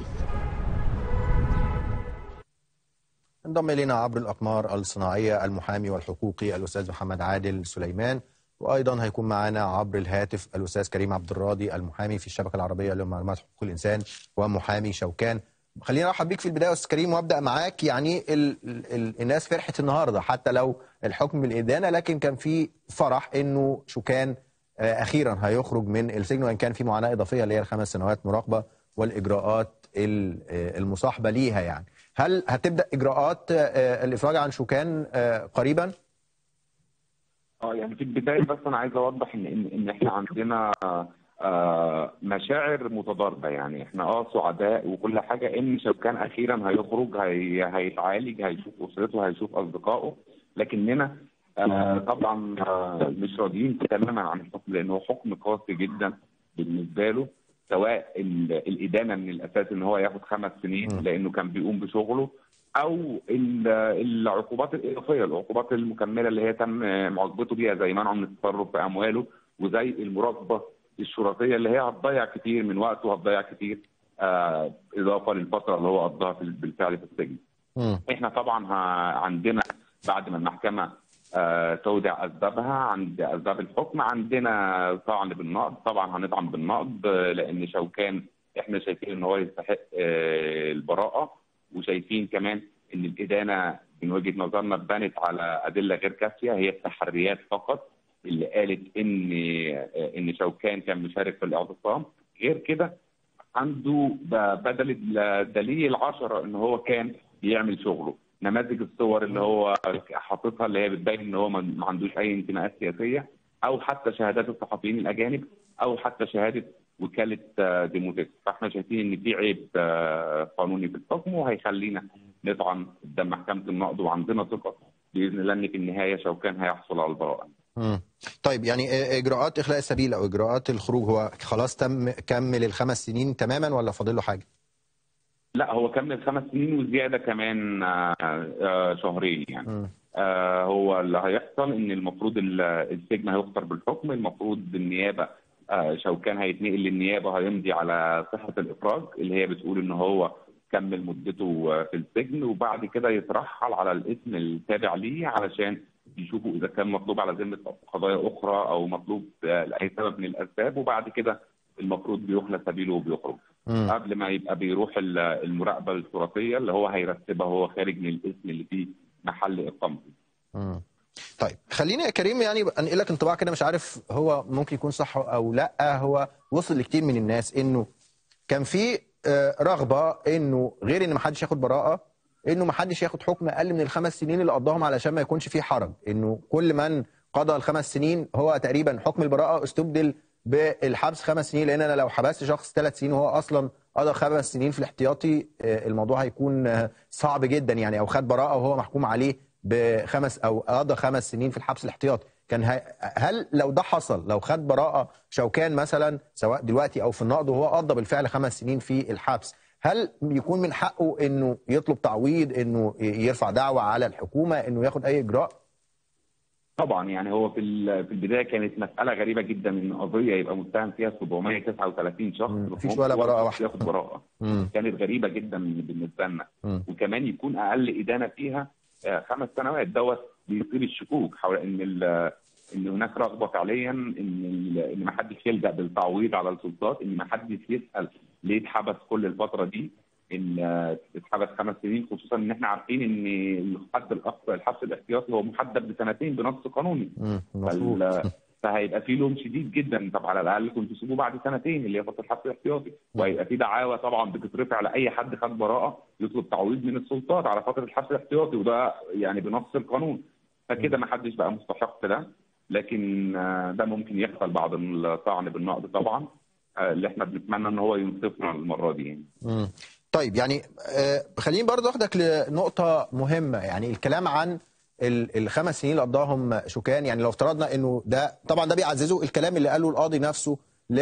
انضم الينا عبر الاقمار الصناعيه المحامي والحقوقي الاستاذ محمد عادل سليمان وايضا هيكون معنا عبر الهاتف الاستاذ كريم عبد الراضي المحامي في الشبكه العربيه لمعلومات حقوق الانسان ومحامي شوكان خلينا ارحب بيك في البدايه استاذ كريم وابدا معاك يعني ال ال ال الناس فرحت النهارده حتى لو الحكم بالادانه لكن كان في فرح انه شوكان آه، اخيرا هيخرج من السجن وان كان في معاناه اضافيه اللي هي الخمس سنوات مراقبه والاجراءات ال- آه، المصاحبه ليها يعني هل هتبدا اجراءات آه، الافراج عن شوكان آه، قريبا؟ اه يعني في البدايه بس انا عايز اوضح ان ان, إن احنا عندنا آه مشاعر متضاربه يعني احنا اه سعداء وكل حاجه ان شوكان اخيرا هيخرج هي هيتعالج هيشوف اسرته هيشوف اصدقائه لكننا آه طبعا آه مش راضيين تماما عن الحكم لانه حكم قاسي جدا بالنسبه له سواء ال- الادانه من الاساس ان هو ياخد خمس سنين لانه كان بيقوم بشغله او ال- العقوبات الاضافيه العقوبات المكمله اللي هي تم معاقبته بيها زي منعه من التصرف في امواله وزي المراقبه الشرطيه اللي هي هتضيع كتير من وقته وهتضيع كتير آه اضافه للفتره اللي هو قضاها في- بالفعل في السجن. مم. احنا طبعا ه- عندنا بعد ما المحكمه آه، تودع اسبابها عند اسباب الحكم عندنا طعن بالنقد طبعا هنطعن بالنقد آه، لان شوكان احنا شايفين ان هو يستحق آه، البراءه وشايفين كمان ان الادانه من وجهه نظرنا بنت على ادله غير كافيه هي التحريات فقط اللي قالت ان آه، ان شوكان كان مشارك في الاعتصام غير كده عنده ب- بدل الدليل عشرة ان هو كان بيعمل شغله نماذج الصور اللي هو حاططها اللي هي بتبين ان هو ما ما عندوش اي انتماءات سياسيه او حتى شهادات الصحفيين الاجانب او حتى شهاده وكاله آه، ديموتيك فاحنا شايفين ان في عيب آه، قانوني في الحكم وهيخلينا نطعن قدام محكمه النقد وعندنا ثقه باذن الله ان في النهايه شوكان هيحصل على البراءه مم. طيب يعني إ- اجراءات اخلاء السبيل او اجراءات الخروج هو خلاص تم كمل الخمس سنين تماما ولا فاضل له حاجه؟ لا هو كمل خمس سنين وزياده كمان آه، آه، شهرين يعني مم. آه، هو اللي هيحصل ان المفروض ال- السجن هيخطر بالحكم المفروض النيابه آه، شوكان هيتنقل للنيابه هيمضي على صحه الافراج اللي هي بتقول ان هو كمل مدته آه، في السجن وبعد كده يترحل على الاسم التابع ليه علشان يشوفوا اذا كان مطلوب على ذمه قضايا اخرى او مطلوب آه، لاي سبب من الاسباب وبعد كده المفروض بيخلى سبيله وبيخرج مم. قبل ما يبقى بيروح ال- المراقبه الشرطيه اللي هو هيرتبها وهو خارج من الاسم اللي فيه محل اقامته مم. طيب خليني يا كريم يعني انقلك انطباع كده مش عارف هو ممكن يكون صح او لا هو وصل لكتير من الناس انه كان في آه، رغبه انه غير ان ما حدش ياخد براءه انه ما حدش ياخد حكم اقل من الخمس سنين اللي قضاهم علشان ما يكونش فيه حرج انه كل من قضى الخمس سنين هو تقريبا حكم البراءه استبدل بالحبس خمس سنين لان انا لو حبست شخص ثلاث سنين وهو اصلا قضى خمس سنين في الاحتياطي آه، الموضوع هيكون آه، صعب جدا يعني او خد براءه وهو محكوم عليه بخمس او قضى خمس سنين في الحبس الاحتياطي كان هي- هل لو ده حصل لو خد براءه شوكان مثلا سواء دلوقتي او في النقد وهو قضى بالفعل خمس سنين في الحبس هل يكون من حقه انه يطلب تعويض انه يرفع دعوه على الحكومه انه ياخد اي اجراء طبعا يعني هو في ال- في البدايه كانت مساله غريبه جدا ان قضيه يبقى متهم فيها 739 شخص مم. مفيش مفهوم ولا ولا براءة شخص واحدة. ياخد براءه مم. كانت غريبه جدا بالنسبه لنا مم. وكمان يكون اقل ادانه فيها آه، خمس سنوات دوت بيثير الشكوك حول ان ال- ان هناك رغبه فعليا ان ال- ان ما حدش يلجا بالتعويض على السلطات ان ما حدش يسال ليه اتحبس كل الفتره دي ان آه، اتحبس خمس سنين خصوصا ان احنا عارفين ان الحد الاقصى الحبس الاحتياطي هو محدد بسنتين بنص قانوني مم. المفروض فال- فهيبقى في لوم شديد جدا طب على الاقل كنت تسيبوه بعد سنتين اللي هي فتره الحبس الاحتياطي وهيبقى في دعاوى طبعا بتترفع على اي حد خد براءه يطلب تعويض من السلطات على فتره الحبس الاحتياطي وده يعني بنص القانون فكده ما حدش بقى مستحق ده لكن آه، ده ممكن يحصل بعد الطعن بالنقد طبعا آه، اللي احنا بنتمنى ان هو ينصفنا المره دي يعني مم. طيب يعني آه، خليني برضه اخدك لنقطة مهمة يعني الكلام عن ال- الخمس سنين اللي قضاهم شوكان يعني لو افترضنا انه ده طبعا ده بيعززه الكلام اللي قاله القاضي نفسه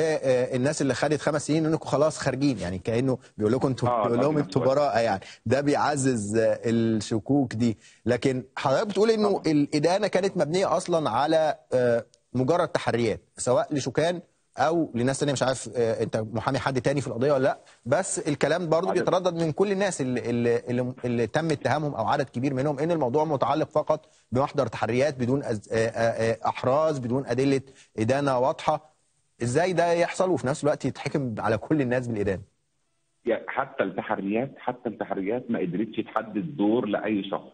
للناس اللي خدت خمس سنين انكم خلاص خارجين يعني كانه بيقول لكم انتوا آه، بيقول لهم القاضي انتوا نفسه. براءه يعني ده بيعزز آه، الشكوك دي لكن حضرتك بتقول انه الادانه كانت مبنيه اصلا على آه، مجرد تحريات سواء لشوكان او لناس تانية مش عارف آه، انت محامي حد تاني في القضيه ولا لا بس الكلام برضو عدد. بيتردد من كل الناس اللي, اللي, اللي, اللي تم اتهامهم او عدد كبير منهم ان الموضوع متعلق فقط بمحضر تحريات بدون أز- آه، آه، آه، احراز بدون ادله ادانه واضحه ازاي ده يحصل وفي نفس الوقت يتحكم على كل الناس بالادانه يعني حتى التحريات حتى التحريات ما قدرتش تحدد دور لاي شخص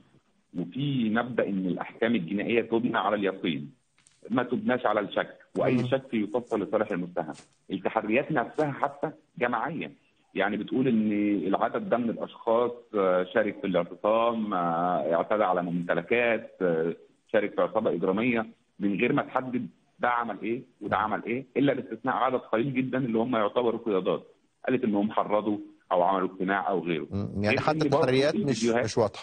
وفي مبدا ان الاحكام الجنائيه تبنى على اليقين ما تبناش على الشك واي شك يفصل لصالح المتهم التحريات نفسها حتى جماعيه يعني بتقول ان العدد ده من الاشخاص آه، شارك في الاعتصام آه، اعتدى على ممتلكات آه، شارك في عصابه اجراميه من غير ما تحدد ده عمل ايه وده عمل ايه الا باستثناء عدد قليل جدا اللي هم يعتبروا قيادات قالت انهم حرضوا او عملوا اجتماع او غيره مم. يعني غير حتى إن برضه المحريات مش الفيديوهات- مش واضحه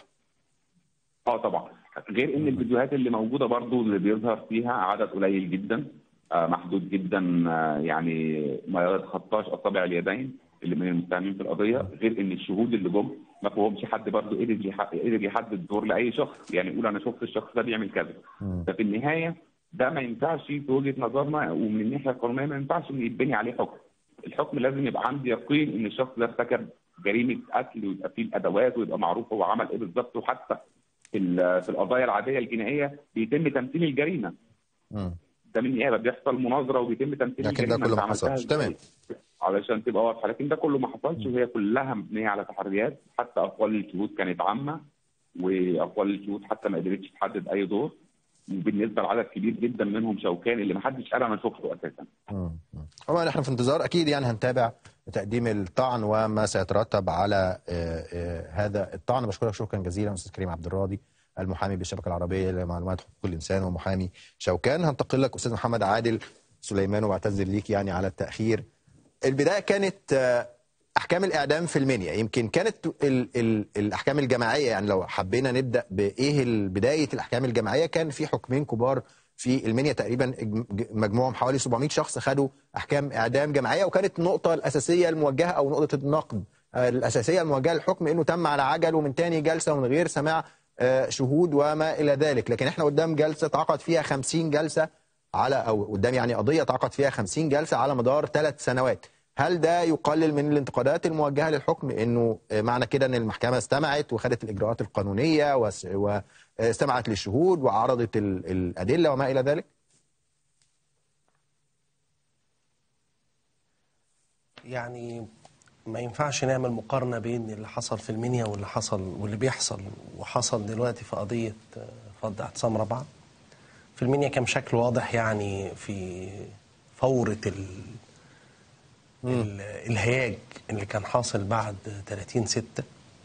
اه طبعا غير ان الفيديوهات اللي موجوده برضو اللي بيظهر فيها عدد قليل جدا آه محدود جدا آه يعني ما يتخطاش اصابع اليدين اللي من المتهمين في القضيه غير ان الشهود اللي جم ما فيهمش حد برضو قدر يح- قدر يحدد دور لاي شخص يعني يقول انا شفت الشخص ده بيعمل كذا ففي النهايه ده ما ينفعش في وجهه نظرنا ومن الناحيه القانونيه ما ينفعش ان يتبني عليه حكم الحكم لازم يبقى عندي يقين ان الشخص ده ارتكب جريمه قتل ويبقى فيه الادوات ويبقى معروف هو عمل ايه بالظبط وحتى في ال- في القضايا العاديه الجنائيه بيتم تمثيل الجريمه مم. ده من نيابه بيحصل مناظره وبيتم تمثيل لكن ده الجريمه كله أنت ما عملتها حصلش. إزاي؟ تمام. علشان تبقى واضحه لكن ده كله ما حصلش وهي كلها مبنيه على تحريات حتى اقوال الشهود كانت عامه واقوال الشهود حتى ما قدرتش تحدد اي دور وبالنسبه لعدد كبير جدا منهم شوكان اللي ما حدش قال انا شفته اساسا مم. مم. طبعا احنا في انتظار اكيد يعني هنتابع تقديم الطعن وما سيترتب على آه، آه، هذا الطعن بشكرك شكرا جزيلا استاذ كريم عبد الراضي المحامي بالشبكه العربيه لمعلومات حقوق الانسان ومحامي شوكان هنتقل لك استاذ محمد عادل سليمان وبعتذر ليك يعني على التاخير البدايه كانت آه، احكام الاعدام في المنيا يمكن كانت ال ال الاحكام الجماعيه يعني لو حبينا نبدا بايه ال- بدايه الاحكام الجماعيه كان في حكمين كبار في المنيا تقريبا ج- مجموعهم حوالي 700 شخص خدوا احكام اعدام جماعيه وكانت النقطه الاساسيه الموجهه او نقطه النقد آه، الاساسيه الموجهه للحكم انه تم على عجل ومن تاني جلسه ومن غير سماع آه، شهود وما الى ذلك لكن احنا قدام جلسه تعقد فيها 50 جلسه على او قدام يعني قضيه تعقد فيها 50 جلسه على مدار ثلاث سنوات هل ده يقلل من الانتقادات الموجهه للحكم انه معنى كده ان المحكمه استمعت وخدت الاجراءات القانونيه وس- واستمعت للشهود وعرضت ال- الادله وما الى ذلك؟ يعني ما ينفعش نعمل مقارنة بين اللي حصل في المنيا واللي حصل واللي بيحصل وحصل دلوقتي في قضية آه، فض اعتصام رابعة في المنيا كان بشكل واضح يعني في فورة ال... ال... الهياج اللي كان حاصل بعد 30 ستة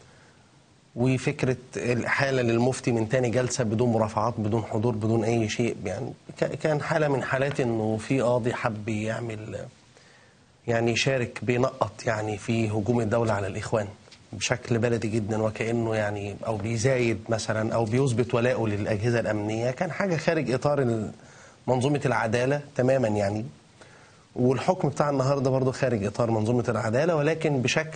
وفكرة الإحالة للمفتي من تاني جلسة بدون مرافعات بدون حضور بدون أي شيء يعني ك- كان حالة من حالات إنه في قاضي حب يعمل يعني يشارك بينقط يعني في هجوم الدولة على الإخوان بشكل بلدي جدا وكأنه يعني أو بيزايد مثلا أو بيثبت ولاءه للأجهزة الأمنية كان حاجة خارج إطار ال- منظومة العدالة تماما يعني والحكم بتاع النهارده برضه خارج إطار منظومة العدالة ولكن بشكل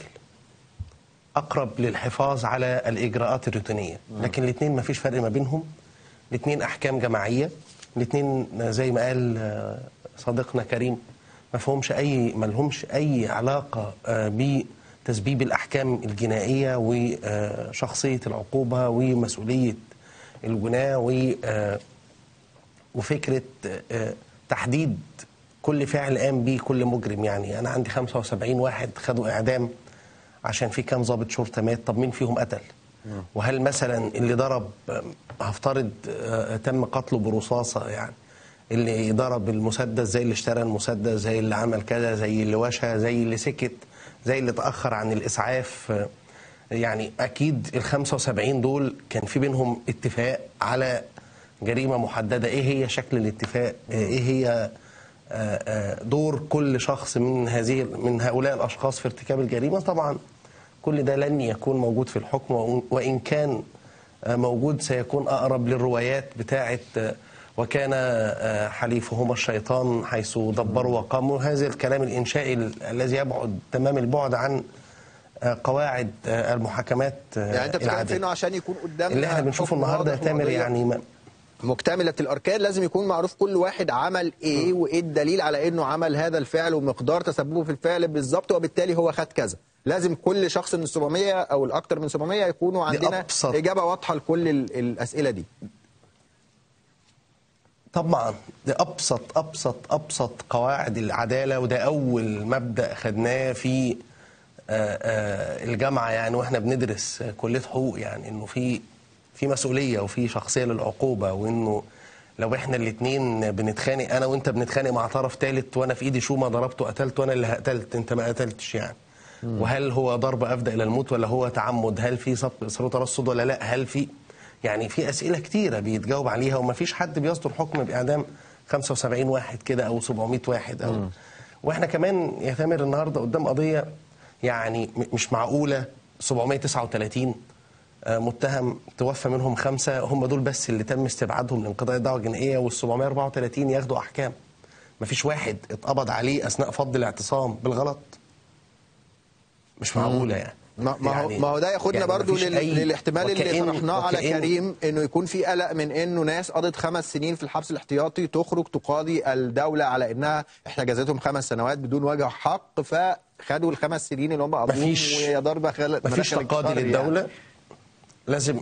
أقرب للحفاظ على الإجراءات الروتينية لكن الاثنين ما فيش فرق ما بينهم الاثنين أحكام جماعية الاثنين زي ما قال آه، صديقنا كريم ما فيهمش أي ما لهمش أي علاقة آه، بتسبيب الأحكام الجنائية وشخصية العقوبة ومسؤولية الجناة و آه، وفكرة آه، تحديد كل فعل قام بيه كل مجرم يعني أنا عندي 75 واحد خدوا إعدام عشان في كام ضابط شرطة مات طب مين فيهم قتل وهل مثلا اللي ضرب آه، هفترض آه، تم قتله برصاصة يعني اللي ضرب المسدس زي اللي اشترى المسدس زي اللي عمل كذا زي اللي وشى زي اللي سكت زي اللي اتأخر عن الإسعاف آه، يعني أكيد ال 75 دول كان في بينهم اتفاق على جريمة محددة إيه هي شكل الاتفاق آه، إيه هي آه، آه، دور كل شخص من هذه من هؤلاء الأشخاص في ارتكاب الجريمة طبعا كل ده لن يكون موجود في الحكم وإن- وإن كان آه، موجود سيكون أقرب للروايات بتاعة آه، وكان آه، حليفهما الشيطان حيث دبروا وقاموا هذا الكلام الإنشائي ال- الذي يبعد تمام البعد عن آه، قواعد آه، المحاكمات آه، يعني انت بتتكلم في العادية. انه عشان يكون قدامنا اللي احنا بنشوفه حكم النهارده يا واضح تامر وقضية يعني ما مكتملة الأركان لازم يكون معروف كل واحد عمل إيه وإيه الدليل على إنه عمل هذا الفعل ومقدار تسببه في الفعل بالظبط وبالتالي هو خد كذا لازم كل شخص من 700 أو الأكثر من 700 يكونوا دي عندنا أبسط. إجابة واضحة لكل ال- الأسئلة دي طبعا ده ابسط ابسط ابسط قواعد العداله وده اول مبدا خدناه في آه، آه، الجامعه يعني واحنا بندرس آه، كليه حقوق يعني انه في في مسؤوليه وفي شخصيه للعقوبه وانه لو احنا الاثنين بنتخانق انا وانت بنتخانق مع طرف ثالث وانا في ايدي شومه ضربته قتلت وانا اللي قتلت انت ما قتلتش يعني وهل هو ضرب افدى الى الموت ولا هو تعمد هل في سبق اصرار ترصد ولا لا هل في يعني في اسئله كتيره بيتجاوب عليها وما فيش حد بيصدر حكم باعدام 75 واحد كده او 700 واحد او واحنا كمان يا تامر النهارده قدام قضيه يعني م- مش معقوله 739 آه، متهم توفى منهم خمسه هم دول بس اللي تم استبعادهم لانقضاء الدعوه الجنائيه وال 734 ياخدوا احكام مفيش واحد اتقبض عليه اثناء فض الاعتصام بالغلط مش معقوله يعني ما ما هو يعني- ما هو ده ياخدنا يعني برضو مفيش لل- أي- للاحتمال اللي وكأن- طرحناه على وكأن- كريم انه يكون في قلق من انه ناس قضت خمس سنين في الحبس الاحتياطي تخرج تقاضي الدوله على انها احتجزتهم خمس سنوات بدون وجه حق فخدوا الخمس سنين اللي هم قضوهم مفيش- ويا ضربه خلق مفيش مناخ تقاضي الكسر للدولة يعني. لازم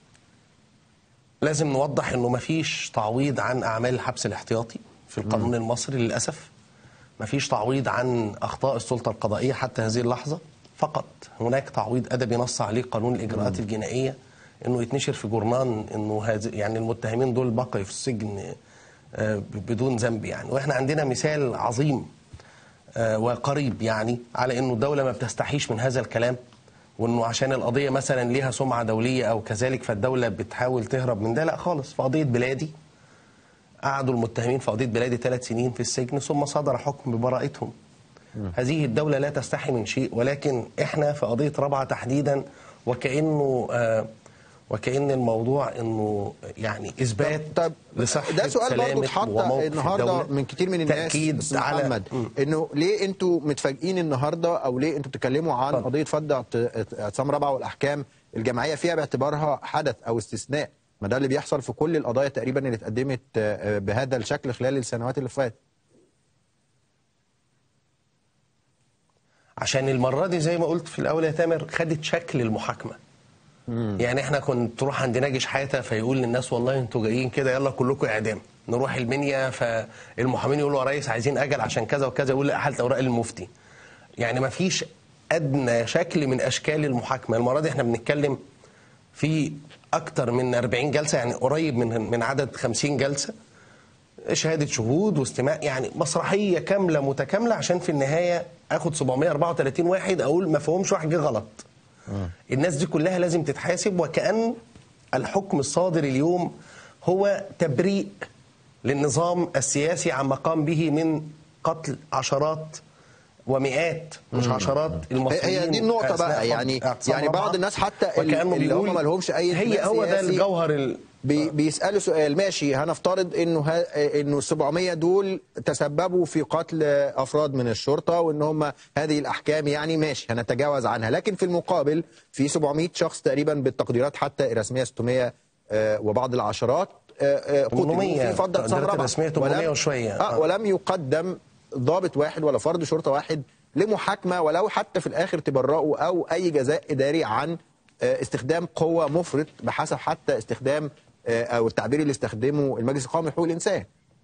لازم نوضح انه مفيش تعويض عن اعمال الحبس الاحتياطي في القانون المصري للاسف مفيش تعويض عن اخطاء السلطه القضائيه حتى هذه اللحظه فقط هناك تعويض ادبي نص عليه قانون الاجراءات الجنائيه انه يتنشر في جورنان انه هذه يعني المتهمين دول بقوا في السجن آه، ب- بدون ذنب يعني واحنا عندنا مثال عظيم آه، وقريب يعني على انه الدوله ما بتستحيش من هذا الكلام وانه عشان القضيه مثلا ليها سمعه دوليه او كذلك فالدوله بتحاول تهرب من ده لا خالص في قضيه بلادي قعدوا المتهمين في قضيه بلادي ثلاث سنين في السجن ثم صدر حكم ببراءتهم هذه الدولة لا تستحي من شيء ولكن احنا في قضية رابعة تحديدا وكأنه آه وكأن الموضوع انه يعني اثبات طب لصحة ده سؤال برضه سلامة اتحط وموقف النهارده الدولة. من كتير من الناس تأكيد أستاذ على محمد مم. انه ليه انتوا متفاجئين النهارده او ليه انتوا بتتكلموا عن اتفضل. قضيه فض اعت- اعتصام رابعه والاحكام الجماعيه فيها باعتبارها حدث او استثناء ما ده اللي بيحصل في كل القضايا تقريبا اللي اتقدمت آه، بهذا الشكل خلال السنوات اللي فاتت عشان المرة دي زي ما قلت في الأول يا تامر خدت شكل المحاكمة يعني احنا كنت تروح عند ناجي شحاتة فيقول للناس والله انتوا جايين كده يلا كلكم اعدام نروح المنيا فالمحامين يقولوا يا ريس عايزين اجل عشان كذا وكذا يقول لا حاله اوراق المفتي يعني ما فيش ادنى شكل من اشكال المحاكمه المره دي احنا بنتكلم في اكتر من 40 جلسه يعني قريب من من عدد 50 جلسه شهاده شهود واستماع يعني مسرحيه كامله متكامله عشان في النهايه اخد 734 واحد اقول ما فيهمش واحد جه غلط الناس دي كلها لازم تتحاسب وكأن الحكم الصادر اليوم هو تبريء للنظام السياسي عما قام به من قتل عشرات ومئات مش عشرات المصريين هي دي النقطة أثناء بقى فض يعني اعتصام يعني رابعة. بعض الناس حتى وكأنه اللي بيقول هم ما لهمش أي هي انتماء هو ده سياسي الجوهر ال... بي بيسالوا سؤال ماشي هنفترض انه ه... انه ال 700 دول تسببوا في قتل افراد من الشرطه وان هم هذه الاحكام يعني ماشي هنتجاوز عنها لكن في المقابل في 700 شخص تقريبا بالتقديرات حتى الرسميه 600 آه، وبعض العشرات آه، آه، قتلوا 800 في فض اعتصام التقديرات رابعة. الرسمية 800 ولم- وشوية. آه آه. ولم يقدم ضابط واحد ولا فرد شرطه واحد لمحاكمه ولو حتى في الاخر تبرئوا او اي جزاء اداري عن آه، استخدام قوه مفرط بحسب حتى استخدام آه، او التعبير اللي استخدمه المجلس القومي لحقوق الانسان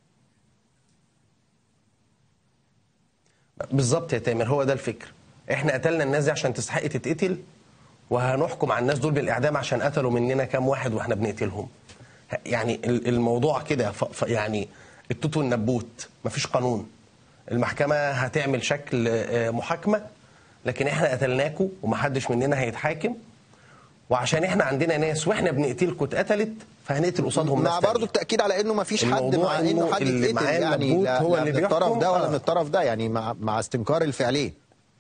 بالظبط يا تامر هو ده الفكر احنا قتلنا الناس دي عشان تستحق تتقتل وهنحكم على الناس دول بالاعدام عشان قتلوا مننا كام واحد واحنا بنقتلهم يعني ال- الموضوع كده ف- ف- يعني التوت والنبوت مفيش قانون المحكمه هتعمل شكل آه، محاكمه لكن احنا قتلناكوا ومحدش مننا هيتحاكم وعشان احنا عندنا ناس واحنا بنقتلكوا اتقتلت فهنقتل قصادهم مع ناس برضه تانية. التاكيد على انه ما فيش حد الموضوع مع انه إنه حد اللي يتقتل معاه يعني النبوت لا, هو لا اللي من الطرف بيحكم. ده ولا آه. من الطرف ده يعني مع مع استنكار الفعلين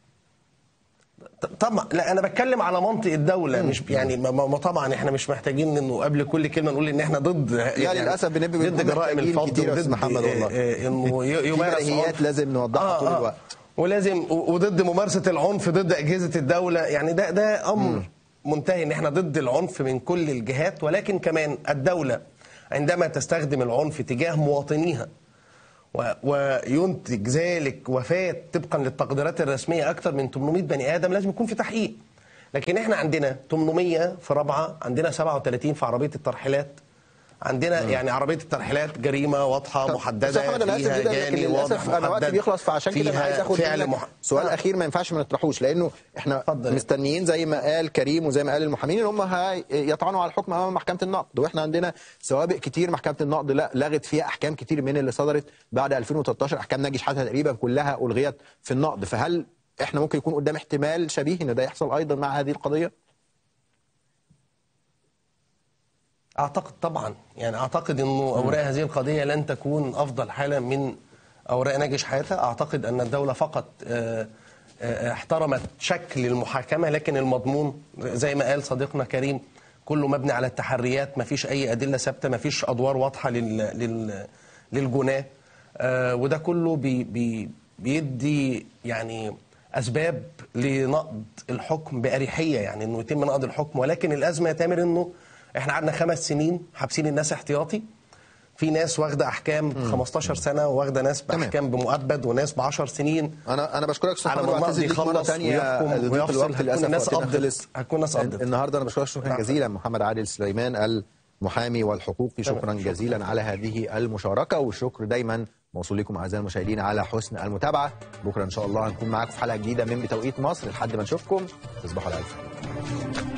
طبعا لا انا بتكلم على منطق الدوله مش يعني ما ما طبعا احنا مش محتاجين انه قبل كل كلمه نقول ان احنا ضد لا للاسف بنبقى ضد بنكون جرائم محتاجين الفض كتير يا أستاذ وضد محمد والله. آه، آه، انه ي- في يمارس بديهيات عنف. لازم نوضحها طول الوقت. ولازم و- وضد ممارسه العنف ضد اجهزه الدوله يعني ده ده امر منتهي ان احنا ضد العنف من كل الجهات ولكن كمان الدوله عندما تستخدم العنف تجاه مواطنيها و- وينتج ذلك وفاة طبقا للتقديرات الرسمية أكثر من 800 بني آدم لازم يكون في تحقيق لكن احنا عندنا 800 في رابعة عندنا 37 في عربية الترحيلات عندنا يعني عربية الترحيلات جريمة واضحة طب محددة أستاذ محمد انا اسف فيها جدا لكن جاني واضح للاسف انا وقتي محدد بيخلص فعشان كده انا فيها عايز اخد فعل منك مح... سؤال آه. اخير ما ينفعش ما نطرحوش لانه احنا اتفضل. مستنيين زي ما قال كريم وزي ما قال المحامين ان هم هي- يطعنوا على الحكم امام محكمه النقد واحنا عندنا سوابق كتير محكمه النقد لا لغت فيها احكام كتير من اللي صدرت بعد 2013 احكام ناجي شحاته تقريبا كلها الغيت في النقد فهل احنا ممكن يكون قدام احتمال شبيه ان ده يحصل ايضا مع هذه القضيه؟ اعتقد طبعا يعني اعتقد انه اوراق هذه القضيه لن تكون افضل حالا من اوراق ناجي شحاته اعتقد ان الدوله فقط آه، آه، احترمت شكل المحاكمه لكن المضمون زي ما قال صديقنا كريم كله مبني على التحريات ما فيش اي ادله ثابته ما فيش ادوار واضحه لل لل للجناه آه، وده كله بي بي بيدي يعني اسباب لنقض الحكم باريحيه يعني انه يتم نقض الحكم ولكن الازمه يا تامر انه احنا قعدنا خمس سنين حابسين الناس احتياطي في ناس واخده احكام 15 سنه واخده ناس باحكام بمؤبد وناس ب 10 سنين انا انا بشكرك استاذ على محمد ما واعتذر النقض ليك مره يخلص ثانيه ويحكم ضيق ويفصل الوقت هتكون للاسف الناس وقتنا قضت خلص هتكون الناس قضت النهارده انا بشكرك شكرا نعم. جزيلا محمد عادل سليمان المحامي والحقوقي تمام. شكرا شكرا. جزيلا على هذه المشاركه والشكر دايما موصول لكم اعزائي المشاهدين على حسن المتابعه بكره ان شاء الله هنكون معاكم في حلقه جديده من بتوقيت مصر لحد ما نشوفكم تصبحوا على الف خير